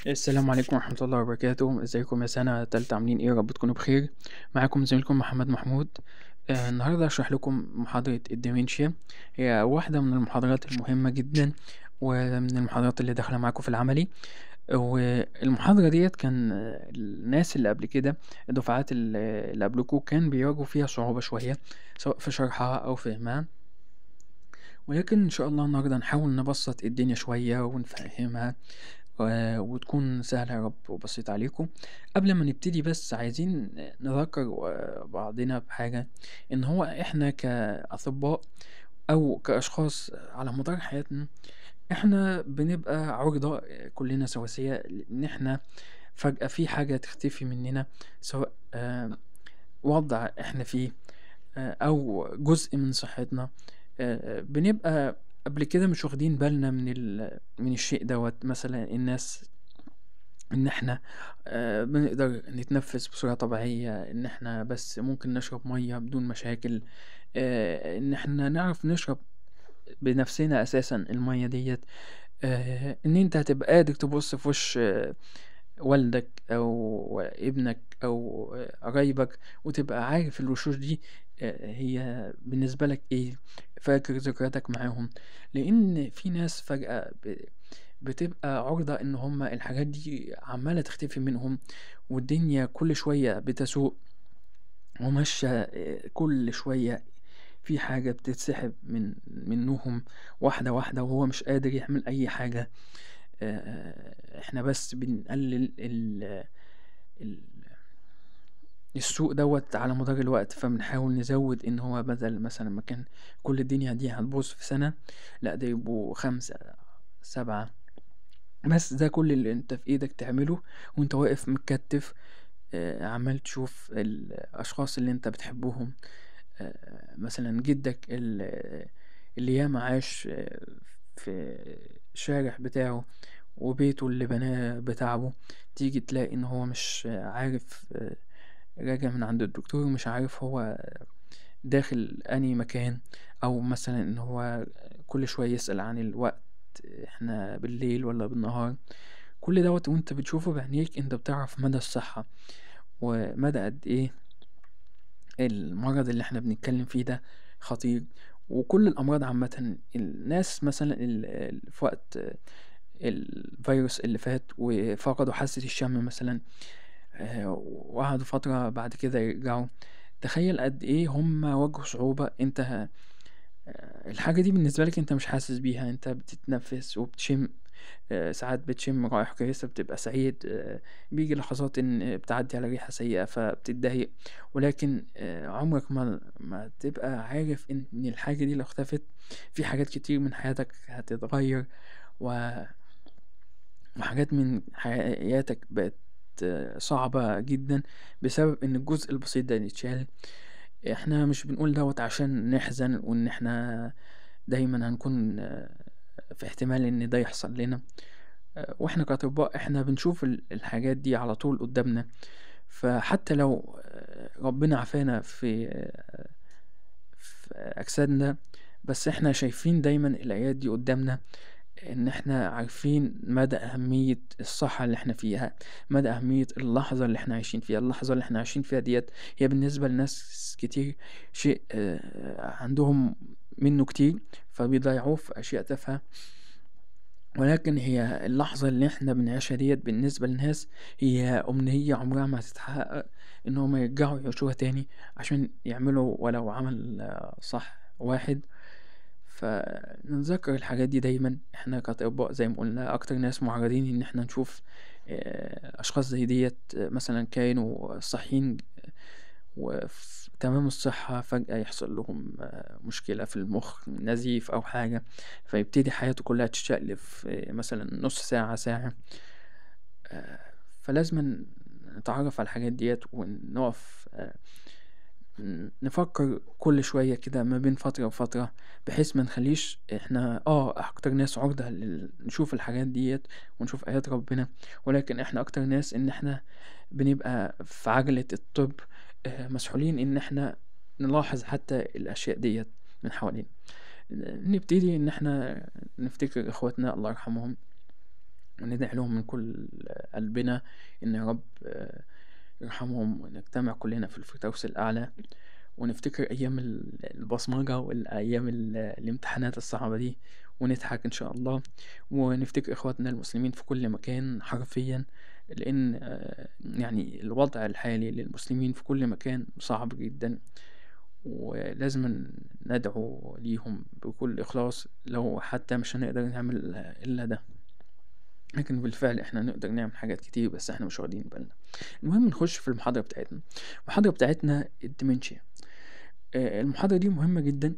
السلام عليكم ورحمة الله وبركاته ازيكم يا سنة تالتة عاملين ايه يا رب تكونوا بخير معاكم زميلكم محمد محمود آه النهاردة هشرح لكم محاضرة الديمنشيا هي واحدة من المحاضرات المهمة جدا ومن المحاضرات اللي داخلة معاكم في العملي والمحاضرة ديت كان الناس اللي قبل كده الدفعات اللي اللي قبلكوا كان بيواجهوا فيها صعوبة شوية سواء في شرحها أو فهمها ولكن إن شاء الله النهاردة هنحاول نبسط الدنيا شوية ونفهمها و- وتكون سهلة يا رب وبسيطة عليكم قبل ما نبتدي بس عايزين نذكر بعضنا بحاجة إن هو إحنا كأطباء أو كأشخاص على مدار حياتنا إحنا بنبقى عرضة كلنا سواسية إن إحنا فجأة في حاجة تختفي مننا سواء آه، وضع إحنا فيه آه، أو جزء من صحتنا آه، بنبقى قبل كده مش واخدين بالنا من ال... من الشيء دوت مثلا الناس ان احنا آه، بنقدر نتنفس بصورة طبيعية ان احنا بس ممكن نشرب مية بدون مشاكل آه، ان احنا نعرف نشرب بنفسنا اساسا المية ديت آه، ان انت هتبقى قادر تبص في وش آه، والدك او ابنك او آه، قرايبك وتبقى عارف الوشوش دي آه، هي بالنسبة لك ايه فاكر ذكرياتك معاهم لان في ناس فجأة ب- بتبقى عرضة ان هما الحاجات دي عمالة تختفي منهم والدنيا كل شوية بتسوء وماشية آه، كل شوية في حاجة بتتسحب من منهم واحدة واحدة وهو مش قادر يعمل أي حاجة آه، احنا بس بنقلل ال ال السوق دوت على مدار الوقت فبنحاول نزود ان هو بدل مثلا ما كان كل الدنيا دي هتبوظ في سنة لا ده يبقوا خمسة سبعة بس ده كل اللي انت في ايدك تعمله وانت واقف متكتف آه، عمال تشوف الاشخاص اللي انت بتحبهم آه، مثلا جدك ال- اللي ياما عاش آه، في الشارع بتاعه وبيته اللي بناه بتعبه تيجي تلاقي ان هو مش عارف آه، راجع من عند الدكتور مش عارف هو داخل أنهي مكان أو مثلا إن هو كل شوية يسأل عن الوقت إحنا بالليل ولا بالنهار كل دوت وأنت بتشوفه بعينيك أنت بتعرف مدى الصحة ومدى قد إيه المرض اللي إحنا بنتكلم فيه ده خطير وكل الأمراض عامة الناس مثلا ال- ال- في وقت الفيروس اللي فات وفقدوا حاسة الشم مثلا آه، وقعدوا فترة بعد كده يرجعوا تخيل قد ايه هم واجهوا صعوبة انت ه- آه، الحاجة دي بالنسبة لك انت مش حاسس بيها انت بتتنفس وبتشم آه، ساعات بتشم رائحة كويسة بتبقى سعيد آه، بيجي لحظات ان بتعدي على ريحة سيئة فبتتضايق ولكن آه، عمرك ما ما تبقى عارف ان إن الحاجة دي لو اختفت في حاجات كتير من حياتك هتتغير و وحاجات من حياتك بقت آه، صعبة جدا بسبب ان الجزء البسيط ده يتشال احنا مش بنقول دوت عشان نحزن وان احنا دايما هنكون آه، في احتمال ان ده يحصل لنا آه، واحنا كأطباء احنا بنشوف ال- الحاجات دي على طول قدامنا فحتى لو آه، ربنا عافانا في آه، في أجسادنا بس احنا شايفين دايما الآيات دي قدامنا ان احنا عارفين مدى أهمية الصحة اللي احنا فيها مدى أهمية اللحظة اللي احنا عايشين فيها اللحظة اللي احنا عايشين فيها ديت هي بالنسبة لناس كتير شيء آه، عندهم منه كتير فبيضيعوه في أشياء تافهة ولكن هي اللحظة اللي احنا بنعيشها ديت بالنسبة للناس هي أمنية عمرها ما هتتحقق إن هما يرجعوا يعيشوها تاني عشان يعملوا ولو عمل آه، صح واحد فنتذكر الحاجات دي دايما احنا كأطباء زي ما قلنا أكتر ناس معرضين إن احنا نشوف آه، أشخاص زي ديت آه، مثلا كانوا صحيين وفي تمام الصحة فجأة يحصل لهم آه، مشكلة في المخ نزيف أو حاجة فيبتدي حياته كلها تتشقلب في مثلا نص ساعة ساعة آه، فلازم نتعرف على الحاجات ديت ونقف آه، ن- نفكر كل شوية كده ما بين فترة وفترة بحيث ما نخليش احنا اه اكتر ناس عرضة لل- نشوف الحاجات ديت ونشوف آيات ربنا ولكن احنا اكتر ناس ان احنا بنبقى في عجلة الطب آه، مسحولين ان احنا نلاحظ حتى الاشياء ديت من حوالينا نبتدي ان احنا نفتكر اخواتنا الله يرحمهم وندعي لهم من كل قلبنا إن يا رب يرحمهم ونجتمع كلنا في الفردوس الأعلى ونفتكر أيام البصمجة والأيام الامتحانات الصعبة دي ونضحك إن شاء الله ونفتكر إخواتنا المسلمين في كل مكان حرفيا لأن يعني الوضع الحالي للمسلمين في كل مكان صعب جدا ولازم ندعو ليهم بكل إخلاص لو حتى مش هنقدر نعمل إلا ده لكن بالفعل احنا نقدر نعمل حاجات كتير بس احنا مش واخدين بالنا المهم نخش في المحاضرة بتاعتنا المحاضرة بتاعتنا الديمنشيا المحاضرة دي مهمة جدا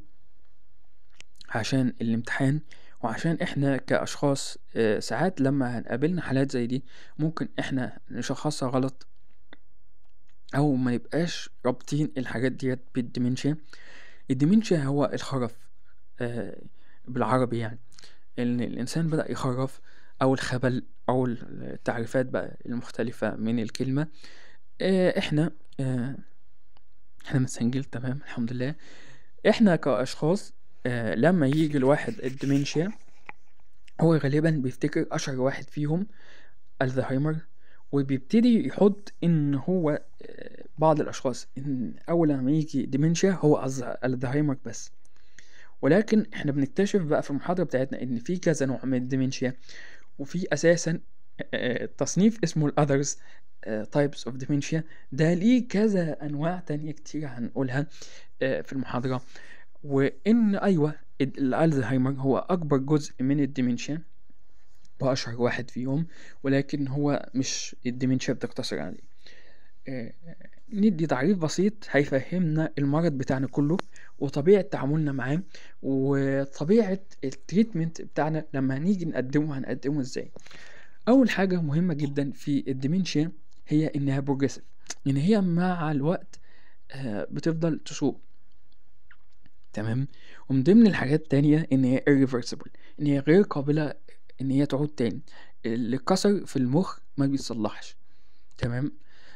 عشان الامتحان وعشان احنا كأشخاص ساعات لما هنقابلنا حالات زي دي ممكن احنا نشخصها غلط او ما يبقاش رابطين الحاجات ديت بالديمنشيا الديمنشيا هو الخرف بالعربي يعني ان الانسان بدأ يخرف او الخبل او التعريفات بقى المختلفة من الكلمة احنا احنا متسجل تمام الحمد لله احنا كاشخاص لما يجي الواحد الديمنشيا هو غالبا بيفتكر اشهر واحد فيهم الزهايمر وبيبتدي يحط ان هو بعض الاشخاص ان اول لما يجي ديمنشيا هو الزهايمر بس ولكن احنا بنكتشف بقى في المحاضرة بتاعتنا ان في كذا نوع من الديمنشيا وفي اساسا تصنيف اسمه الاذرز تايبس اوف dementia ده ليه كذا انواع تانية كتير هنقولها في المحاضرة وان ايوه الالزهايمر هو اكبر جزء من الديمنشيا واشهر واحد فيهم ولكن هو مش الديمنشيا بتقتصر عليه ندي تعريف بسيط هيفهمنا المرض بتاعنا كله وطبيعة تعاملنا معاه وطبيعة التريتمنت بتاعنا لما هنيجي نقدمه هنقدمه ازاي أول حاجة مهمة جدا في الديمنشيا هي إنها بروجريسيف إن هي مع الوقت بتفضل تسوء تمام ومن ضمن الحاجات التانية إن هي irreversible إن هي غير قابلة إن هي تعود تاني اللي اتكسر في المخ ما بيتصلحش تمام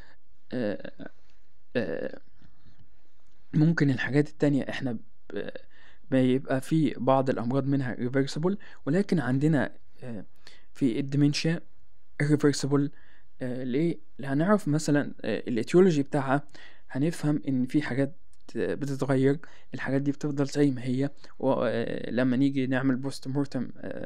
آآ آآ ممكن الحاجات التانية احنا بيبقى في بعض الأمراض منها reversible ولكن عندنا في الديمنشيا irreversible ليه؟ هنعرف مثلا الاتيولوجي بتاعها هنفهم ان في حاجات بتتغير الحاجات دي بتفضل زي ما هي ولما نيجي نعمل بوست مورتم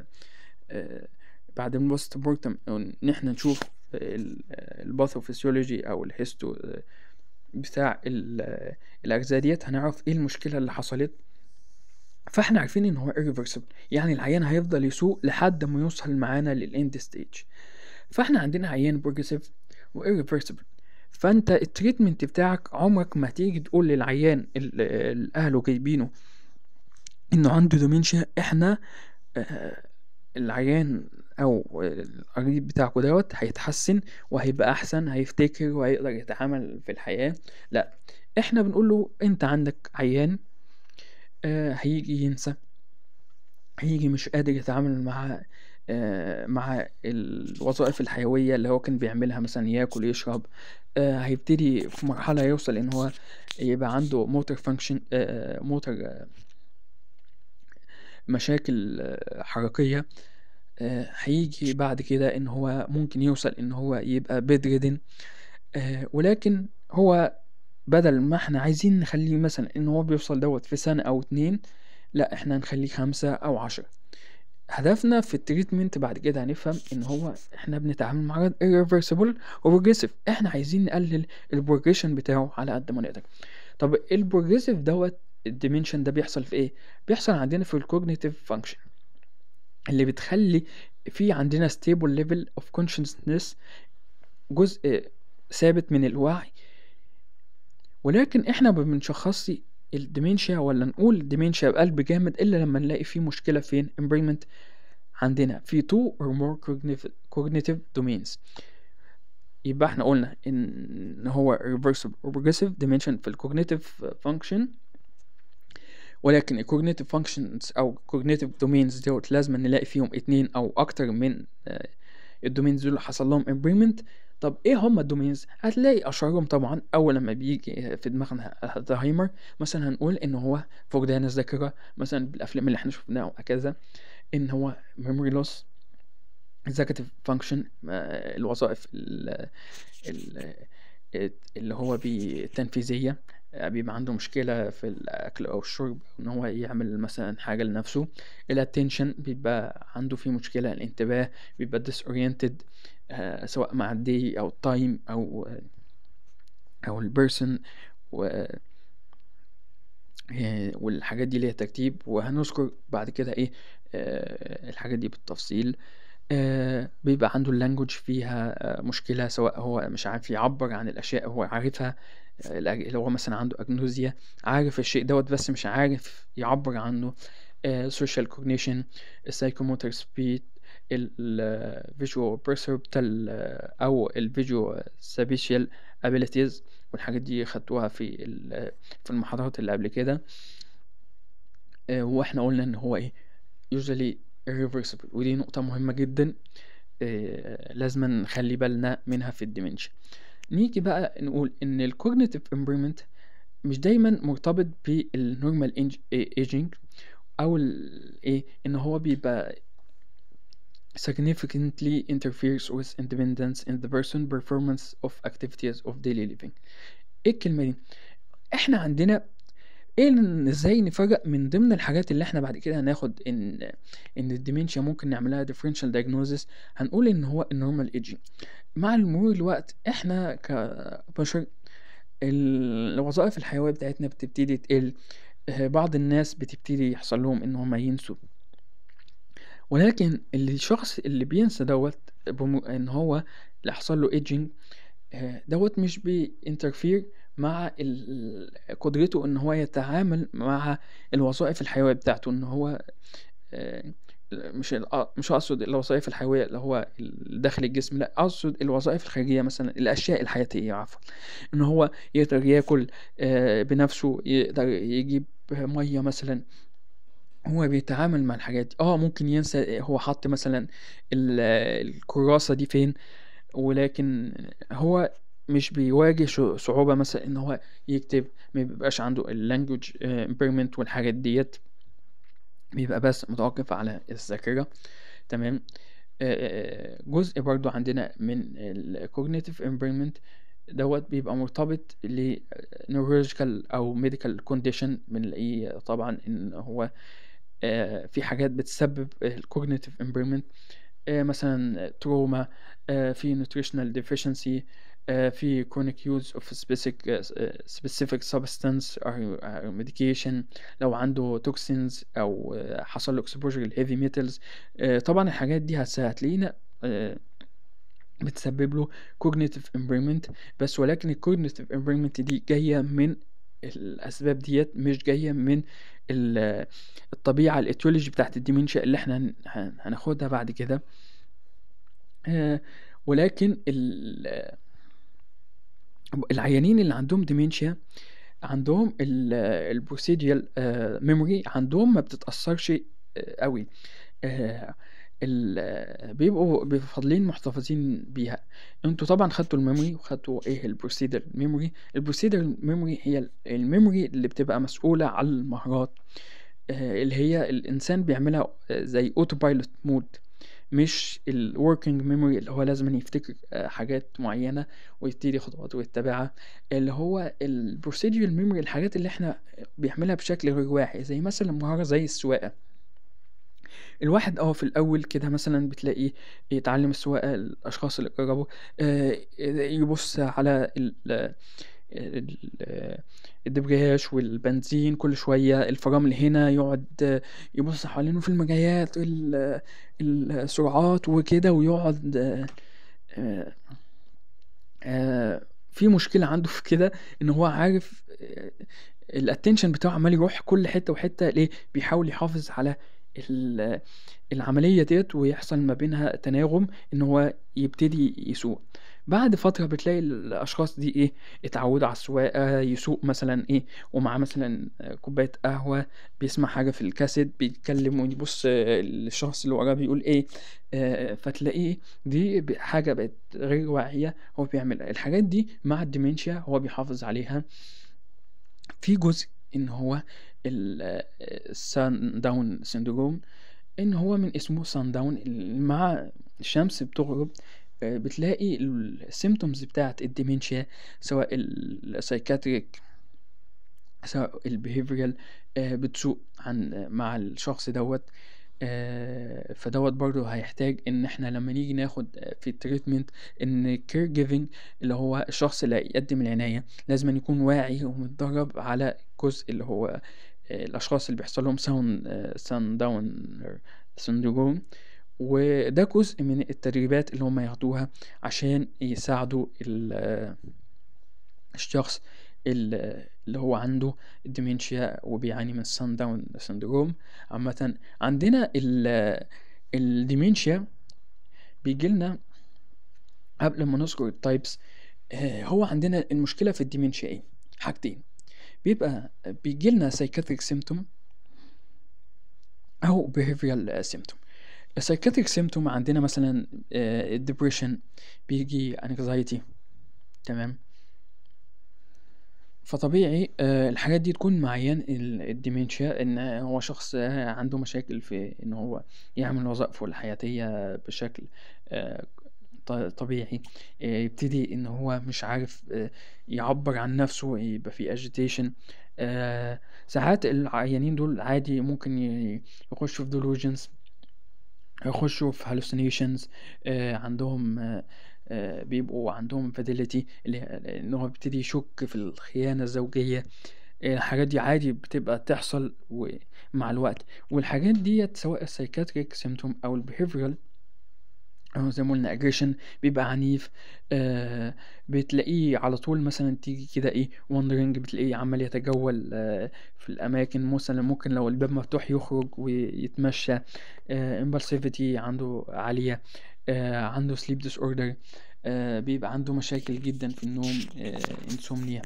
بعد البوست مورتم ان احنا نشوف الباثوفيسيولوجي او الهيستو بتاع الاجزاء ديت هنعرف ايه المشكله اللي حصلت فاحنا عارفين ان هو irreversible يعني العيان هيفضل يسوق لحد ما يوصل معانا للاند ستيج فاحنا عندنا عيان بروجريسيف و irreversible فانت التريتمنت بتاعك عمرك ما تيجي تقول للعيان اللي اهله جايبينه انه عنده دومينشيا احنا العيان او القريب بتاعكوا دوت هيتحسن وهيبقى احسن هيفتكر وهيقدر يتعامل في الحياة لا احنا بنقول له انت عندك عيان آه هيجي ينسى هيجي مش قادر يتعامل مع آه مع الوظائف الحيوية اللي هو كان بيعملها مثلا ياكل يشرب آه هيبتدي في مرحلة يوصل ان هو يبقى عنده موتور فانكشن موتور مشاكل حركية هيجي بعد كده ان هو ممكن يوصل ان هو يبقى بيد ولكن هو بدل ما احنا عايزين نخليه مثلا ان هو بيوصل دوت في سنة او اتنين لا احنا نخليه خمسة او عشرة هدفنا في التريتمنت بعد كده هنفهم ان هو احنا بنتعامل مع مرض irreversible وبروجريسيف احنا عايزين نقلل البروجريشن بتاعه على قد ما نقدر طب البروجريسيف دوت الديمنشن ده بيحصل في ايه بيحصل عندنا في الكوجنيتيف فانكشن اللي بتخلي في عندنا stable level of consciousness جزء ثابت من الوعي ولكن احنا ما بنشخصش الديمنشيا ولا نقول الديمنشيا بقلب جامد الا لما نلاقي فيه مشكله فين impairment عندنا في two or more cognitive, cognitive domains يبقى احنا قلنا ان هو reversible or progressive dimension في الكوجنيتيف function ولكن ال cognitive functions أو cognitive domains دوت لازم نلاقي فيهم اتنين أو أكتر من الدومينز دول حصل لهم impairment طب ايه هما الدومينز هتلاقي اشهرهم طبعا اول لما بيجي في دماغنا الزهايمر مثلا هنقول ان هو فقدان الذاكره مثلا بالافلام اللي احنا شفناها وهكذا ان هو memory loss executive function آه، الوظائف ال- ال- اللي هو بي- التنفيذية آه، بيبقى عنده مشكلة في الأكل أو الشرب إن هو يعمل مثلا حاجة لنفسه الاتنشن بيبقى عنده فيه مشكلة الانتباه بيبقى disoriented آه، سواء مع الدي أو التايم أو أو البيرسون و آه، والحاجات دي ليها ترتيب وهنذكر بعد كده ايه آه، الحاجات دي بالتفصيل آه، بيبقى عنده اللانجوج فيها آه، مشكلة سواء هو مش عارف يعبر عن الأشياء هو عارفها آه، الأج- اللي هو مثلا عنده أجنوزيا عارف الشيء دوت بس مش عارف يعبر عنه social cognition psychomotor speed ال visual perceptual أو ال visual spatial abilities والحاجات دي خدتوها في ال- في المحاضرات اللي قبل كده آه، واحنا قلنا ان هو ايه usually irreversible ودي نقطة مهمة جدا آه، لازم نخلي بالنا منها في الديمنشن نيجي بقى نقول ان ال cognitive impairment مش دايما مرتبط بالنورمال ايجينج او ال- ايه ان هو بيبقى significantly interferes with independence in the person performance of activities of daily living ايه الكلمة دي احنا عندنا ايه إن ازاي نفرق من ضمن الحاجات اللي احنا بعد كده هناخد ان ان الديمنشيا ممكن نعملها differential diagnosis هنقول ان هو النورمال ايجينج مع مرور الوقت احنا كبشر الوظائف الحيوية بتاعتنا بتبتدي تقل آه، بعض الناس بتبتدي يحصل لهم ان هم ينسوا ولكن الشخص اللي بينسى دوت بم- ان هو اللي حصل له ايجينج دوت مش بينترفير مع ال- قدرته ان هو يتعامل مع الوظائف الحيوية بتاعته ان هو آه، مش ال- مش اقصد الوظائف الحيوية اللي هو داخل الجسم لا اقصد الوظائف الخارجية مثلا الاشياء الحياتية عفوا ان هو يقدر ياكل آه، بنفسه يقدر يجيب مية مثلا هو بيتعامل مع الحاجات دي اه ممكن ينسى هو حط مثلا ال- الكراسة دي فين ولكن هو مش بيواجه شو- صعوبة مثلا ان هو يكتب ما بيبقاش عنده اللانجوج امبيرمنت والحاجات ديت بيبقى بس متوقف على الذاكرة تمام آه، جزء برضو عندنا من ال cognitive impairment دوت بيبقى مرتبط ل neurological أو medical condition بنلاقيه طبعا إن هو آه، في حاجات بتسبب ال cognitive impairment آه، مثلا تروما في nutritional deficiency آه، في chronic use of specific آه، specific substance أو أو medication لو عنده toxins أو آه، حصل له exposure ل heavy metals آه، طبعا الحاجات دي هتس- هتلاقينا آه، بتسبب له cognitive impairment بس ولكن ال cognitive impairment دي جاية من الأسباب ديت مش جاية من ال- الطبيعة الاتيولوجي بتاعت الديمنشيا اللي احنا هن- هن- هناخدها بعد كده آه، ولكن ال- العيانين اللي عندهم ديمنشيا عندهم البروسيديال ميموري عندهم ما بتتأثرش آه، قوي آه، ال- بيبقوا بيبقوا فاضلين محتفظين بيها انتوا طبعا خدتوا الميموري وخدتوا ايه البروسيدر ميموري البروسيدر ميموري هي الميموري اللي بتبقى مسؤولة عن المهارات آه، اللي هي الانسان بيعملها آه، زي اوتو بايلوت مود مش الوركينج ميموري اللي هو لازم يفتكر آه، حاجات معينة ويبتدي خطوات ويتبعها اللي هو البروسيديال ميموري الحاجات اللي احنا بيعملها بشكل غير واعي زي مثلا مهارة زي السواقة الواحد اه في الاول كده مثلا بتلاقيه يتعلم السواقه الاشخاص اللي جربوا آه، يبص على ال ال- الدبرياج والبنزين كل شوية الفرامل هنا يقعد يبص حوالينه في المجايات ال- السرعات وكده ويقعد آه، آه، آه، في مشكلة عنده في كده ان هو عارف الاتنشن بتاعه عمال يروح كل حتة وحتة ليه بيحاول يحافظ على ال- العملية ديت ويحصل ما بينها تناغم ان هو يبتدي يسوق بعد فترة بتلاقي الأشخاص دي إيه اتعودوا على السواقة يسوق مثلا إيه ومعاه مثلا كوباية قهوة بيسمع حاجة في الكاسيت بيتكلم ويبص الشخص اللي وراه بيقول إيه آه، فتلاقيه دي ب- حاجة بقت غير واعية هو بيعمل الحاجات دي مع الديمنشيا هو بيحافظ عليها في جزء ان هو السان داون سيندروم ان هو من اسمه سان داون مع الشمس بتغرب آه، بتلاقي السيمتومز بتاعت الديمنشيا سواء السايكاتريك سواء البيهيفيرال بتسوء عن مع الشخص دوت آه، فدوت برضو هيحتاج ان احنا لما نيجي ناخد في التريتمنت ان كير جيفنج اللي هو الشخص اللي هيقدم العناية لازم أن يكون واعي ومتدرب على جزء اللي هو آه، الاشخاص اللي بيحصل لهم ساون سان داون سندروم وده جزء من التدريبات اللي هم ياخدوها عشان يساعدوا ال- الشخص ال- اللي هو عنده الديمنشيا وبيعاني من السان داون سندروم عامة عندنا ال- الديمنشيا بيجيلنا قبل ما نذكر التايبس آه، هو عندنا المشكلة في الديمنشيا ايه حاجتين بيبقى بيجيلنا سايكاتريك سيمتوم او behavioral سيمتوم السايكاتريك سيمتوم عندنا مثلا الدبريشن بيجي anxiety تمام فطبيعي آه، الحاجات دي تكون مع عيان ال- الديمنشيا ان هو شخص آه، عنده مشاكل في ان هو يعمل وظائفه الحياتية بشكل آه، ط- طبيعي آه، يبتدي ان هو مش عارف آه، يعبر عن نفسه يبقى في agitation آه، ساعات العيانين دول عادي ممكن ي- يخشوا في delusions يخشوا في hallucinations آه، عندهم آه، آه، بيبقوا عندهم fidelity اللي هي ان هو بيبتدي يشك في الخيانة الزوجية آه، الحاجات دي عادي بتبقى تحصل و- مع الوقت والحاجات ديت سواء السايكاتريك سيمتوم او البيهيفيرال أو زي ما قلنا aggression بيبقى عنيف آه بتلاقيه على طول مثلا تيجي كده ايه wandering بتلاقيه عمال يتجول آه في الأماكن مثلا ممكن لو الباب مفتوح يخرج ويتمشى آه impulsivity عنده عالية آه عنده sleep disorder آه بيبقى عنده مشاكل جدا في النوم آه insomnia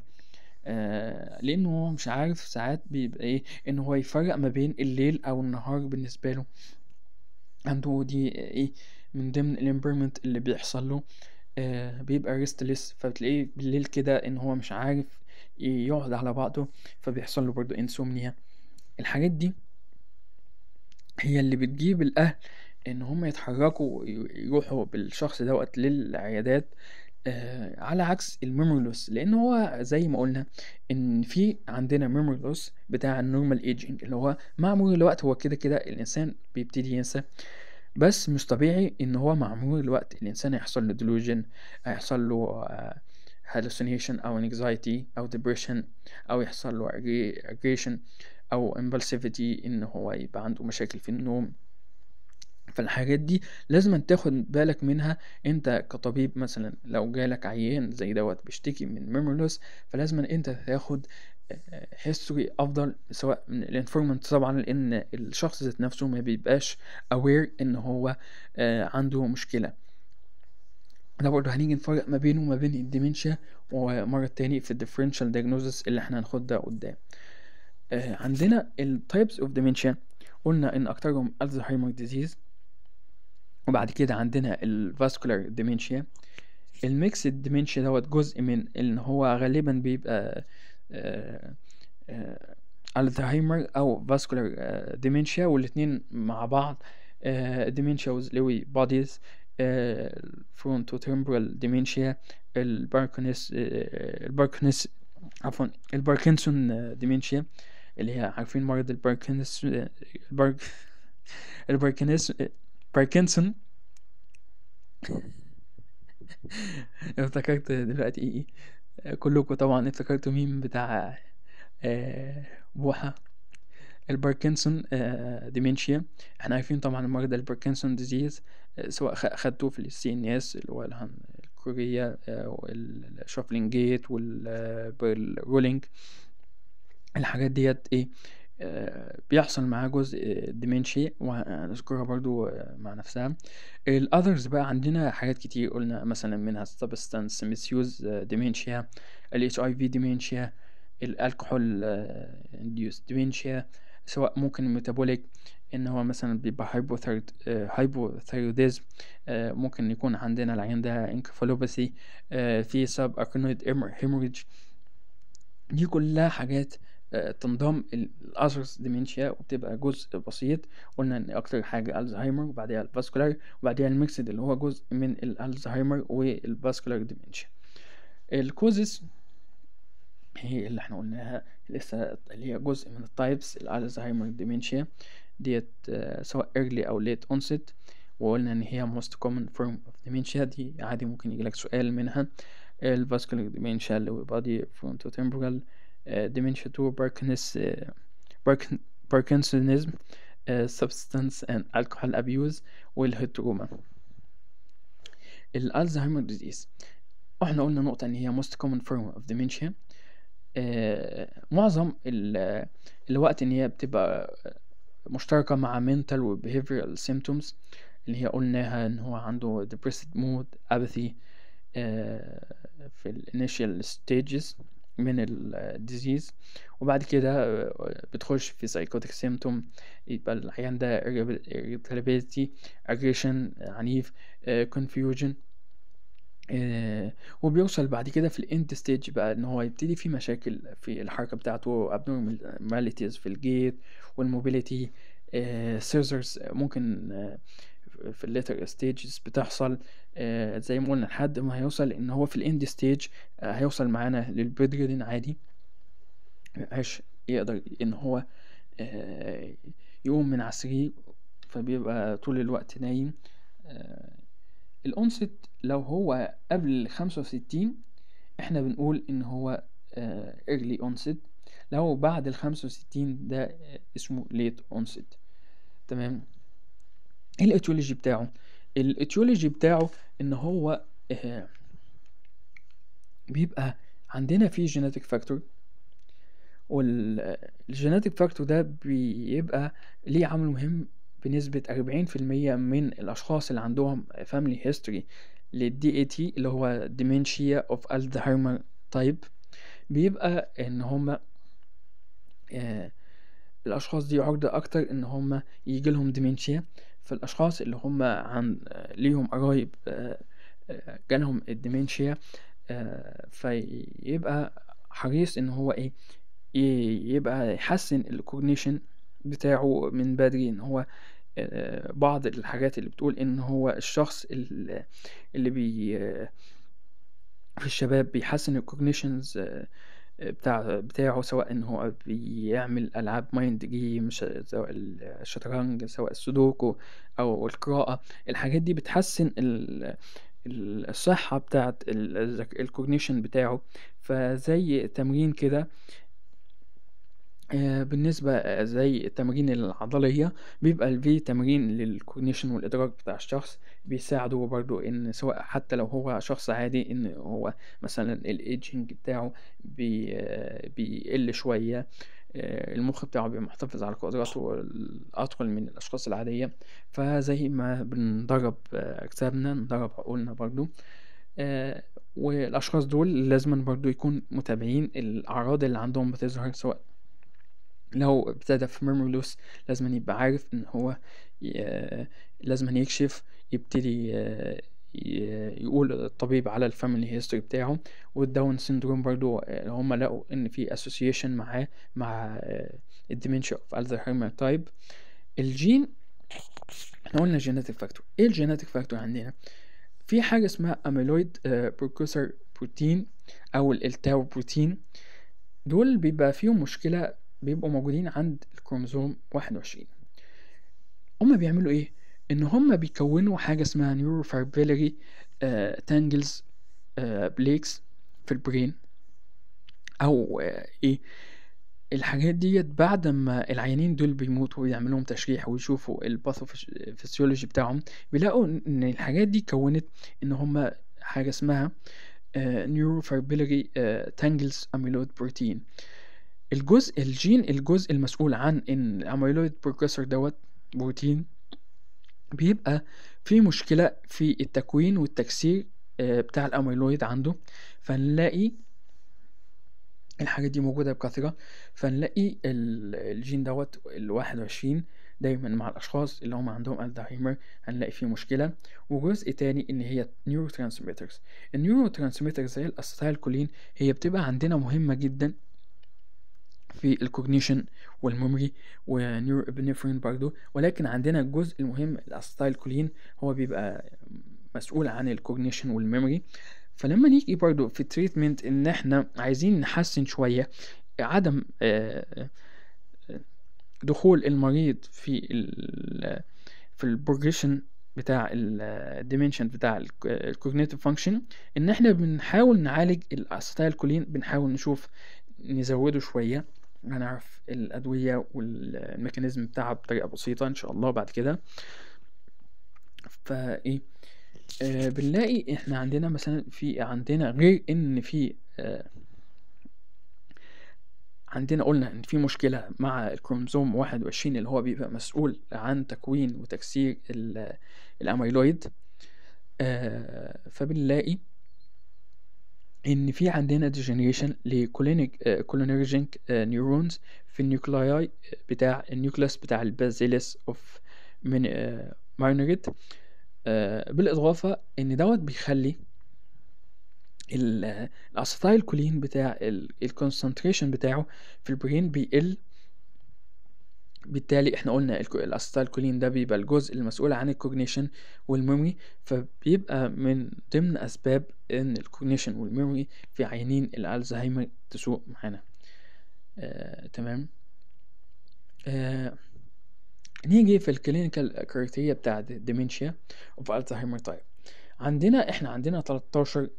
آه لأنه هو مش عارف ساعات بيبقى ايه إن هو يفرق ما بين الليل أو النهار بالنسبة له عنده دي ايه من ضمن الامبيرمنت اللي بيحصل له آه بيبقى ريستلس فبتلاقيه بالليل كده ان هو مش عارف يقعد على بعضه فبيحصل له برضه انسومنيا الحاجات دي هي اللي بتجيب الاهل ان هم يتحركوا يروحوا بالشخص دوت للعيادات آه على عكس الميمورلوس لان هو زي ما قلنا ان في عندنا ميمورلوس بتاع النورمال ايجينج اللي هو مع مرور الوقت هو كده كده الانسان بيبتدي ينسى بس مش طبيعي ان هو مع مرور الوقت الانسان هيحصل له delusion هيحصل له آه، hallucination او anxiety او depression او يحصل له aggression او impulsivity ان هو يبقى عنده مشاكل في النوم فالحاجات دي لازم تاخد بالك منها انت كطبيب مثلا لو جالك عيان زي دوت بيشتكي من ميمورلوس فلازم انت تاخد هيستوري افضل سواء من الانفورمنت طبعا لان الشخص ذات نفسه ما بيبقاش aware ان هو آه، عنده مشكلة ده برضه هنيجي نفرق ما بينه وما بين الديمنشيا ومرة تاني في الديفرنشال diagnosis اللي احنا هناخدها قدام آه، عندنا ال types of dementia قلنا ان اكترهم الزهايمر ديزيز وبعد كده عندنا ال vascular dementia الميكسد ديمنشيا دوت جزء من ان هو غالبا بيبقى آه، آه، الزهايمر او فاسكولار ديمنشيا والاتنين مع بعض ديمنشيا with Lewy bodies فرونتو تمبرال ديمنشيا الباركنس الباركنس عفوا الباركنسون ديمنشيا اللي هي عارفين مرض الباركنس البارك الباركنس باركنسون افتكرت دلوقتي ايه إيه كلكم طبعا افتكرتوا ميم بتاع آه، بوحة الباركنسون آه، ديمنشيا احنا عارفين طبعا المرض الباركنسون ديزيز آه، سواء خ- خدتوه في السي ان اس اللي هو الهن- الكورية والشافلينج جيت والرولينج الحاجات ديت ايه آه، بيحصل معاه جزء ديمنشي وهنذكرها برضو آه، مع نفسها الاذرز بقى عندنا حاجات كتير قلنا مثلا منها substance misuse ديمنشيا ال HIV dementia الالكحول induced dementia سواء ممكن ميتابوليك ان هو مثلا بيبقى هايبوثايروديزم ممكن يكون عندنا العين ده انكفالوباثي في سب اكنويد هيموريج دي كلها حاجات آه، تنضم الأذرز ديمنشيا وبتبقى جزء بسيط قلنا إن أكتر حاجة ألزهايمر وبعديها الفاسكولار وبعديها الميكسد اللي هو جزء من الألزهايمر والفاسكولار ديمنشيا الكوزز هي اللي احنا قلناها لسه اللي هي جزء من التايبس الألزهايمر ديمنشيا ديت آه، سواء early أو late onset وقلنا إن هي most common form of dementia دي عادي ممكن يجيلك سؤال منها الفاسكولار dementia اللي هو body frontotemporal dementia 2 Parkinson's Parkinsonism substance and alcohol abuse والهيتروما الألزهايمر ديزيز واحنا قلنا نقطة ان هي most common form of dementia آه معظم الوقت ان هي بتبقى مشتركة مع mental و behavioral symptoms اللي هي قلناها ان هو عنده depressed mood apathy آه في ال initial stages من الديزيز وبعد كده بتخش في psychotic symptom يبقى العيان ده irritability aggression عنيف confusion وبيوصل بعد كده في الاند ستيج بقى ان هو يبتدي في مشاكل في الحركه بتاعته abnormalities في الجيت والموبيليتي سيزرز ممكن في الليتر ستيجز بتحصل زي ما قلنا لحد ما هيوصل ان هو في الاند ستيج هيوصل معانا للبيدرين عادي ميبقاش يقدر ان هو يقوم من على السرير فبيبقى طول الوقت نايم الأونست لو هو قبل خمسة وستين احنا بنقول ان هو early onset لو بعد الخمسة وستين ده اسمه late onset تمام ايه الاتيولوجي بتاعه الاتيولوجي بتاعه ان هو بيبقى عندنا فيه جيناتيك فاكتور والجيناتيك فاكتور ده بيبقى ليه عامل مهم بنسبة أربعين في المية من الأشخاص اللي عندهم family history للدي اي تي اللي هو dementia of Alzheimer type بيبقى إن هما آه الأشخاص دي عرضة أكتر إن هما يجيلهم dementia فالأشخاص اللي هما عن آه ليهم قرايب آه جالهم الديمنشيا فيبقى حريص إن هو إيه يبقى يحسن الكوجنيشن بتاعه من بدري ان هو بعض الحاجات اللي بتقول ان هو الشخص اللي بي في الشباب بيحسن الكوجنيشنز بتاع بتاعه سواء ان هو بيعمل العاب مايند جيم سواء الشطرنج سواء السودوكو او القراءه الحاجات دي بتحسن الصحه بتاعه الكوجنيشن بتاعه فزي تمرين كده بالنسبة زي التمارين العضلية بيبقى في تمرين للكوجنيشن والإدراك بتاع الشخص بيساعده برضو إن سواء حتى لو هو شخص عادي إن هو مثلا الإيجينج بتاعه بي بيقل شوية المخ بتاعه بيبقى محتفظ على قدراته الأطول من الأشخاص العادية فزي ما بندرب أجسامنا ندرب عقولنا برضو والأشخاص دول لازم برضو يكون متابعين الأعراض اللي عندهم بتظهر سواء لو ابتدى في ميموري لوس لازم يبقى عارف ان هو لازم يكشف يبتدي يقول الطبيب على الفاميلي هيستوري بتاعه والداون سيندروم برضو هم لقوا ان في اسوسيشن معاه مع الديمنشيا اوف الزهايمر تايب الجين احنا قلنا جينيتك فاكتور ايه الجينيتك فاكتور عندنا في حاجه اسمها اميلويد بروكوسر بروتين او التاو بروتين دول بيبقى فيهم مشكله بيبقوا موجودين عند الكروموزوم 21 هما بيعملوا ايه ان هما بيكونوا حاجه اسمها نيوروفاربيلري تانجلز بليكس في البرين او آه ايه الحاجات ديت بعد ما العيانين دول بيموتوا ويعملوا لهم تشريح ويشوفوا الباثوفيسيولوجي بتاعهم بيلاقوا ان الحاجات دي كونت ان هما حاجه اسمها نيوروفاربيلري تانجلز اميلويد بروتين الجزء الجين الجزء المسؤول عن ان الاميلويد بروكسور دوت بروتين بيبقى في مشكلة في التكوين والتكسير بتاع الاميلويد عنده فنلاقي الحاجات دي موجودة بكثرة فنلاقي الجين دوت الواحد وعشرين دايما مع الأشخاص اللي هم عندهم الزهايمر هنلاقي فيه مشكلة وجزء تاني إن هي نيورو ترانسميترز النيورو ترانسميترز زي الأسيتايل كولين هي بتبقى عندنا مهمة جدا في الكوجنيشن والميموري ونيورو ابنفرين برضو ولكن عندنا الجزء المهم الاستايل كولين هو بيبقى مسؤول عن الكوجنيشن والميموري فلما نيجي برضو في التريتمنت ان احنا عايزين نحسن شوية عدم آه، دخول المريض في ال في البروجريشن بتاع الديمنشن بتاع الكوجنيتيف فانكشن ان احنا بنحاول نعالج الاستايل كولين بنحاول نشوف نزوده شويه هنعرف الادويه والميكانيزم بتاعها بطريقه بسيطه ان شاء الله بعد كده فايه آه بنلاقي احنا عندنا مثلا في عندنا غير ان في آه عندنا قلنا ان في مشكلة مع الكروموزوم واحد وعشرين اللي هو بيبقى مسؤول عن تكوين وتكسير الاميلويد آه فبنلاقي ان في عندنا ديجنريشن لكولينرجينك نيورونز في النيوكلاي بتاع النيوكلاس بتاع البازيلس اوف من مارنريت بالاضافه ان دوت بيخلي الاسيتايل كولين بتاع الكونسنتريشن بتاعه في البرين بيقل بالتالي احنا قلنا الاسيتايل كولين ده بيبقى الجزء المسؤول عن الكوجنيشن والميموري فبيبقى من ضمن اسباب ان الكوجنيشن والميموري في عيانين الالزهايمر تسوء معانا آه، تمام آه، نيجي في الكلينيكال كرايتيريا بتاع ديمنشيا اوف الزهايمر تايب عندنا احنا عندنا 13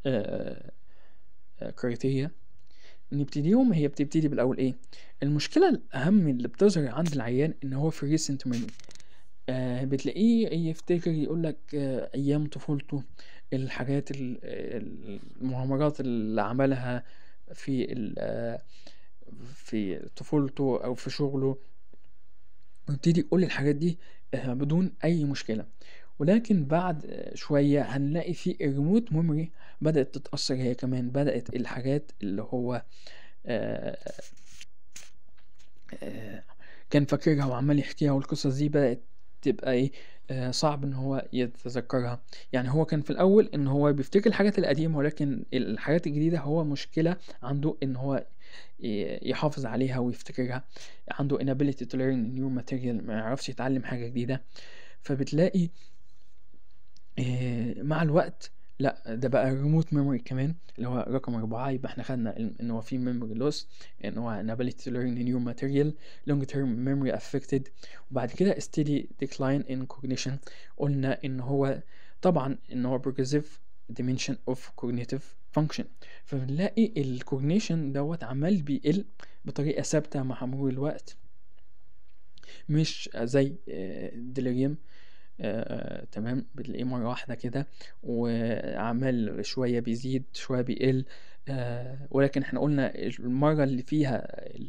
كرايتيريا نبتديهم هي بتبتدي بالاول ايه المشكله الاهم اللي بتظهر عند العيان ان هو في ريسنت ميموري آه بتلاقيه يفتكر يقول لك آه ايام طفولته الحاجات المغامرات اللي عملها في آه في طفولته او في شغله ويبتدي يقول الحاجات دي آه بدون اي مشكله ولكن بعد شوية هنلاقي في الريموت ميموري بدأت تتأثر هي كمان بدأت الحاجات اللي هو آآ آآ كان فاكرها وعمال يحكيها والقصص دي بدأت تبقى ايه صعب ان هو يتذكرها يعني هو كان في الاول ان هو بيفتكر الحاجات القديمة ولكن الحاجات الجديدة هو مشكلة عنده ان هو يحافظ عليها ويفتكرها عنده inability to learn new material ما يعرفش يتعلم حاجة جديدة فبتلاقي مع الوقت لا ده بقى ريموت ميموري كمان اللي هو رقم أربعة يبقى احنا خدنا ان هو في memory loss ان هو inability to learn new material long term memory affected وبعد كده steady decline in cognition قلنا ان هو طبعا ان هو progressive dimension of cognitive function فبنلاقي الكوجنيشن دوت عمال بيقل بطريقة ثابتة مع مرور الوقت مش زي ديليريوم آه، تمام بتلاقيه مرة واحدة كده وعمال شوية بيزيد شوية بيقل آه، ولكن احنا قلنا المرة اللي فيها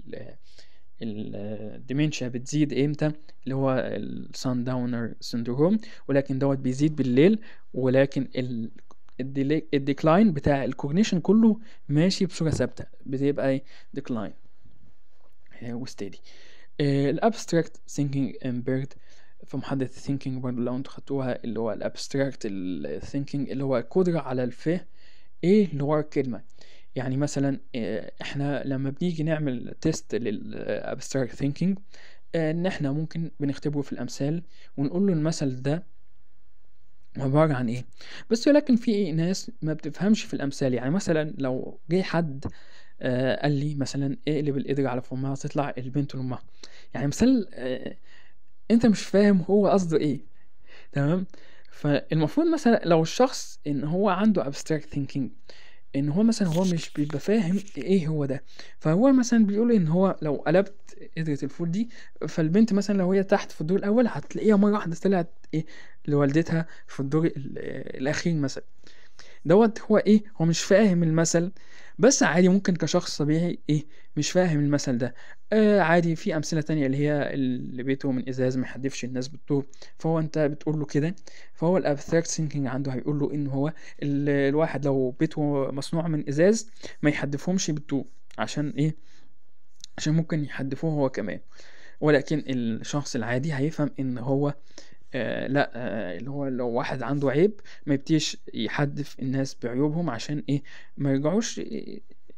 الديمنشيا بتزيد امتى اللي هو السان داونر سندروم ولكن دوت بيزيد بالليل ولكن ال الديكلاين بتاع الكوجنيشن كله ماشي بصورة ثابتة بتبقى ايه ديكلاين وستيدي الابستراكت ثينكينج امبيرد في محاضرة الثينكينج برضه لو انتوا خدتوها اللي هو الابستراكت الثينكينج اللي هو القدرة على الفهم ايه اللي ورا الكلمة يعني مثلا احنا لما بنيجي نعمل تيست للابستراكت ثينكينج ان احنا ممكن بنختبره في الامثال ونقول له المثل ده عبارة عن ايه بس ولكن في ناس ما بتفهمش في الامثال يعني مثلا لو جه حد آه قال لي مثلا اقلب القدر على فمها تطلع البنت لامها يعني مثال آه انت مش فاهم هو قصده ايه تمام فالمفروض مثلا لو الشخص ان هو عنده abstract thinking ان هو مثلا هو مش بيبقى فاهم ايه هو ده فهو مثلا بيقول ان هو لو قلبت قدرة الفول دي فالبنت مثلا لو هي تحت في الدور الاول هتلاقيها مرة واحدة طلعت ايه لوالدتها في الدور الاخير مثلا دوت هو ايه هو مش فاهم المثل بس عادي ممكن كشخص طبيعي ايه مش فاهم المثل ده آه عادي في امثله تانية اللي هي اللي بيته من ازاز ما يحدفش الناس بالطوب فهو انت بتقول له كده فهو الابستراكت ثينكينج عنده هيقول له ان هو الواحد لو بيته مصنوع من ازاز ما يحدفهمش بالطوب عشان ايه عشان ممكن يحدفوه هو كمان ولكن الشخص العادي هيفهم ان هو آه لا آه اللي هو لو واحد عنده عيب ما يبتديش يحدف الناس بعيوبهم عشان ايه ما يرجعوش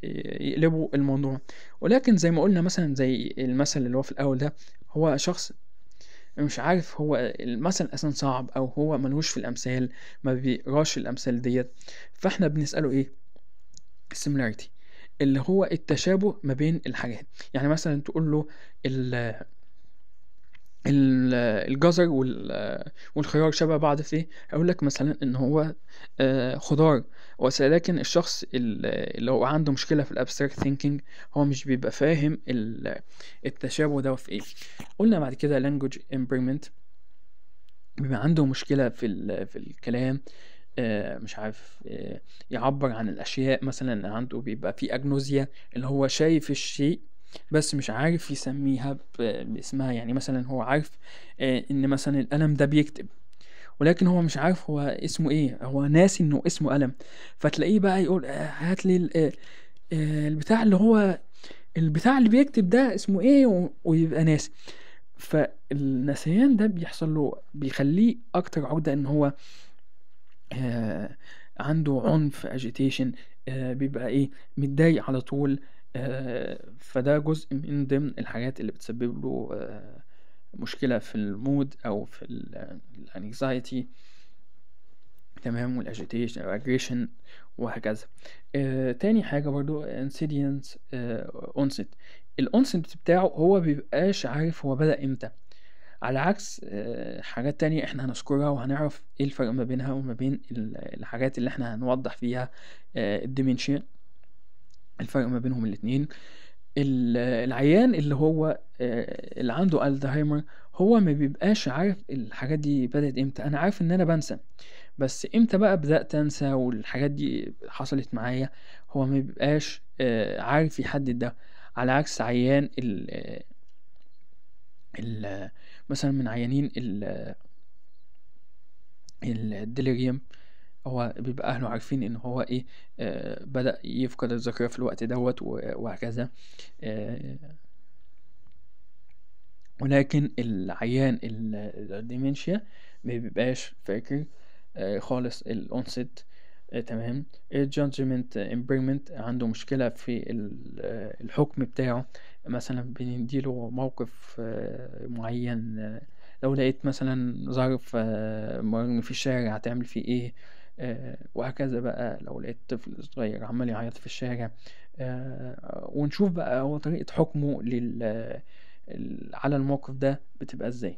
يقلبوا الموضوع ولكن زي ما قلنا مثلا زي المثل اللي هو في الأول ده هو شخص مش عارف هو المثل أصلا صعب أو هو ملهوش في الأمثال ما بيقراش الأمثال ديت فاحنا بنسأله إيه السيميلاريتي اللي هو التشابه ما بين الحاجات يعني مثلا تقول له ال الجزر والخيار شبه بعض في ايه اقول لك مثلا ان هو آه، خضار ولكن الشخص اللي هو عنده مشكله في الابستراكت ثينكينج هو مش بيبقى فاهم التشابه ده في ايه قلنا بعد كده language impairment بيبقى عنده مشكله في في الكلام آه، مش عارف آه، يعبر عن الاشياء مثلا عنده بيبقى في اجنوزيا اللي هو شايف الشيء بس مش عارف يسميها باسمها يعني مثلا هو عارف آه، ان مثلا القلم ده بيكتب ولكن هو مش عارف هو اسمه ايه هو ناسي انه اسمه قلم فتلاقيه بقى يقول آه، هات لي آه، البتاع اللي هو البتاع اللي بيكتب ده اسمه ايه ويبقى ناسي فالنسيان ده بيحصل له بيخليه اكتر عقدة ان هو عنده عنف اجيتيشن بيبقى ايه متضايق على طول آه، فده جزء من ضمن الحاجات اللي بتسبب له آه، مشكلة في المود أو في الانكزايتي تمام والاجيتيشن او aggression وهكذا آه تاني حاجة برضو insidious آه onset الأونست بتاعه هو بيبقاش عارف هو بدأ امتى على عكس آه حاجات تانية احنا هنذكرها وهنعرف ايه الفرق ما بينها وما بين الحاجات اللي احنا هنوضح فيها آه الديمنشيا الفرق ما بينهم الاتنين العيان اللي هو آه، اللي عنده الزهايمر هو ما بيبقاش عارف الحاجات دي بدأت امتى انا عارف ان انا بنسى بس امتى بقى بدأت انسى والحاجات دي حصلت معايا هو ما بيبقاش آه، عارف يحدد ده على عكس عيان ال ال مثلا من عيانين ال الديليريوم هو بيبقى أهله عارفين إن هو إيه آه بدأ يفقد الذاكرة في الوقت دوت وهكذا آه ولكن العيان الديمنشيا ما بيبقاش فاكر آه خالص الأونست آه تمام الجادجمنت امبيرمنت عنده مشكلة في آه، الحكم بتاعه مثلا بنديله موقف آه معين آه لو لقيت مثلا ظرف آه، مرمي في الشارع هتعمل فيه ايه آه، وهكذا بقى لو لقيت طفل صغير عمال يعيط في الشارع آه، ونشوف بقى هو طريقة حكمه لل على الموقف ده بتبقى ازاي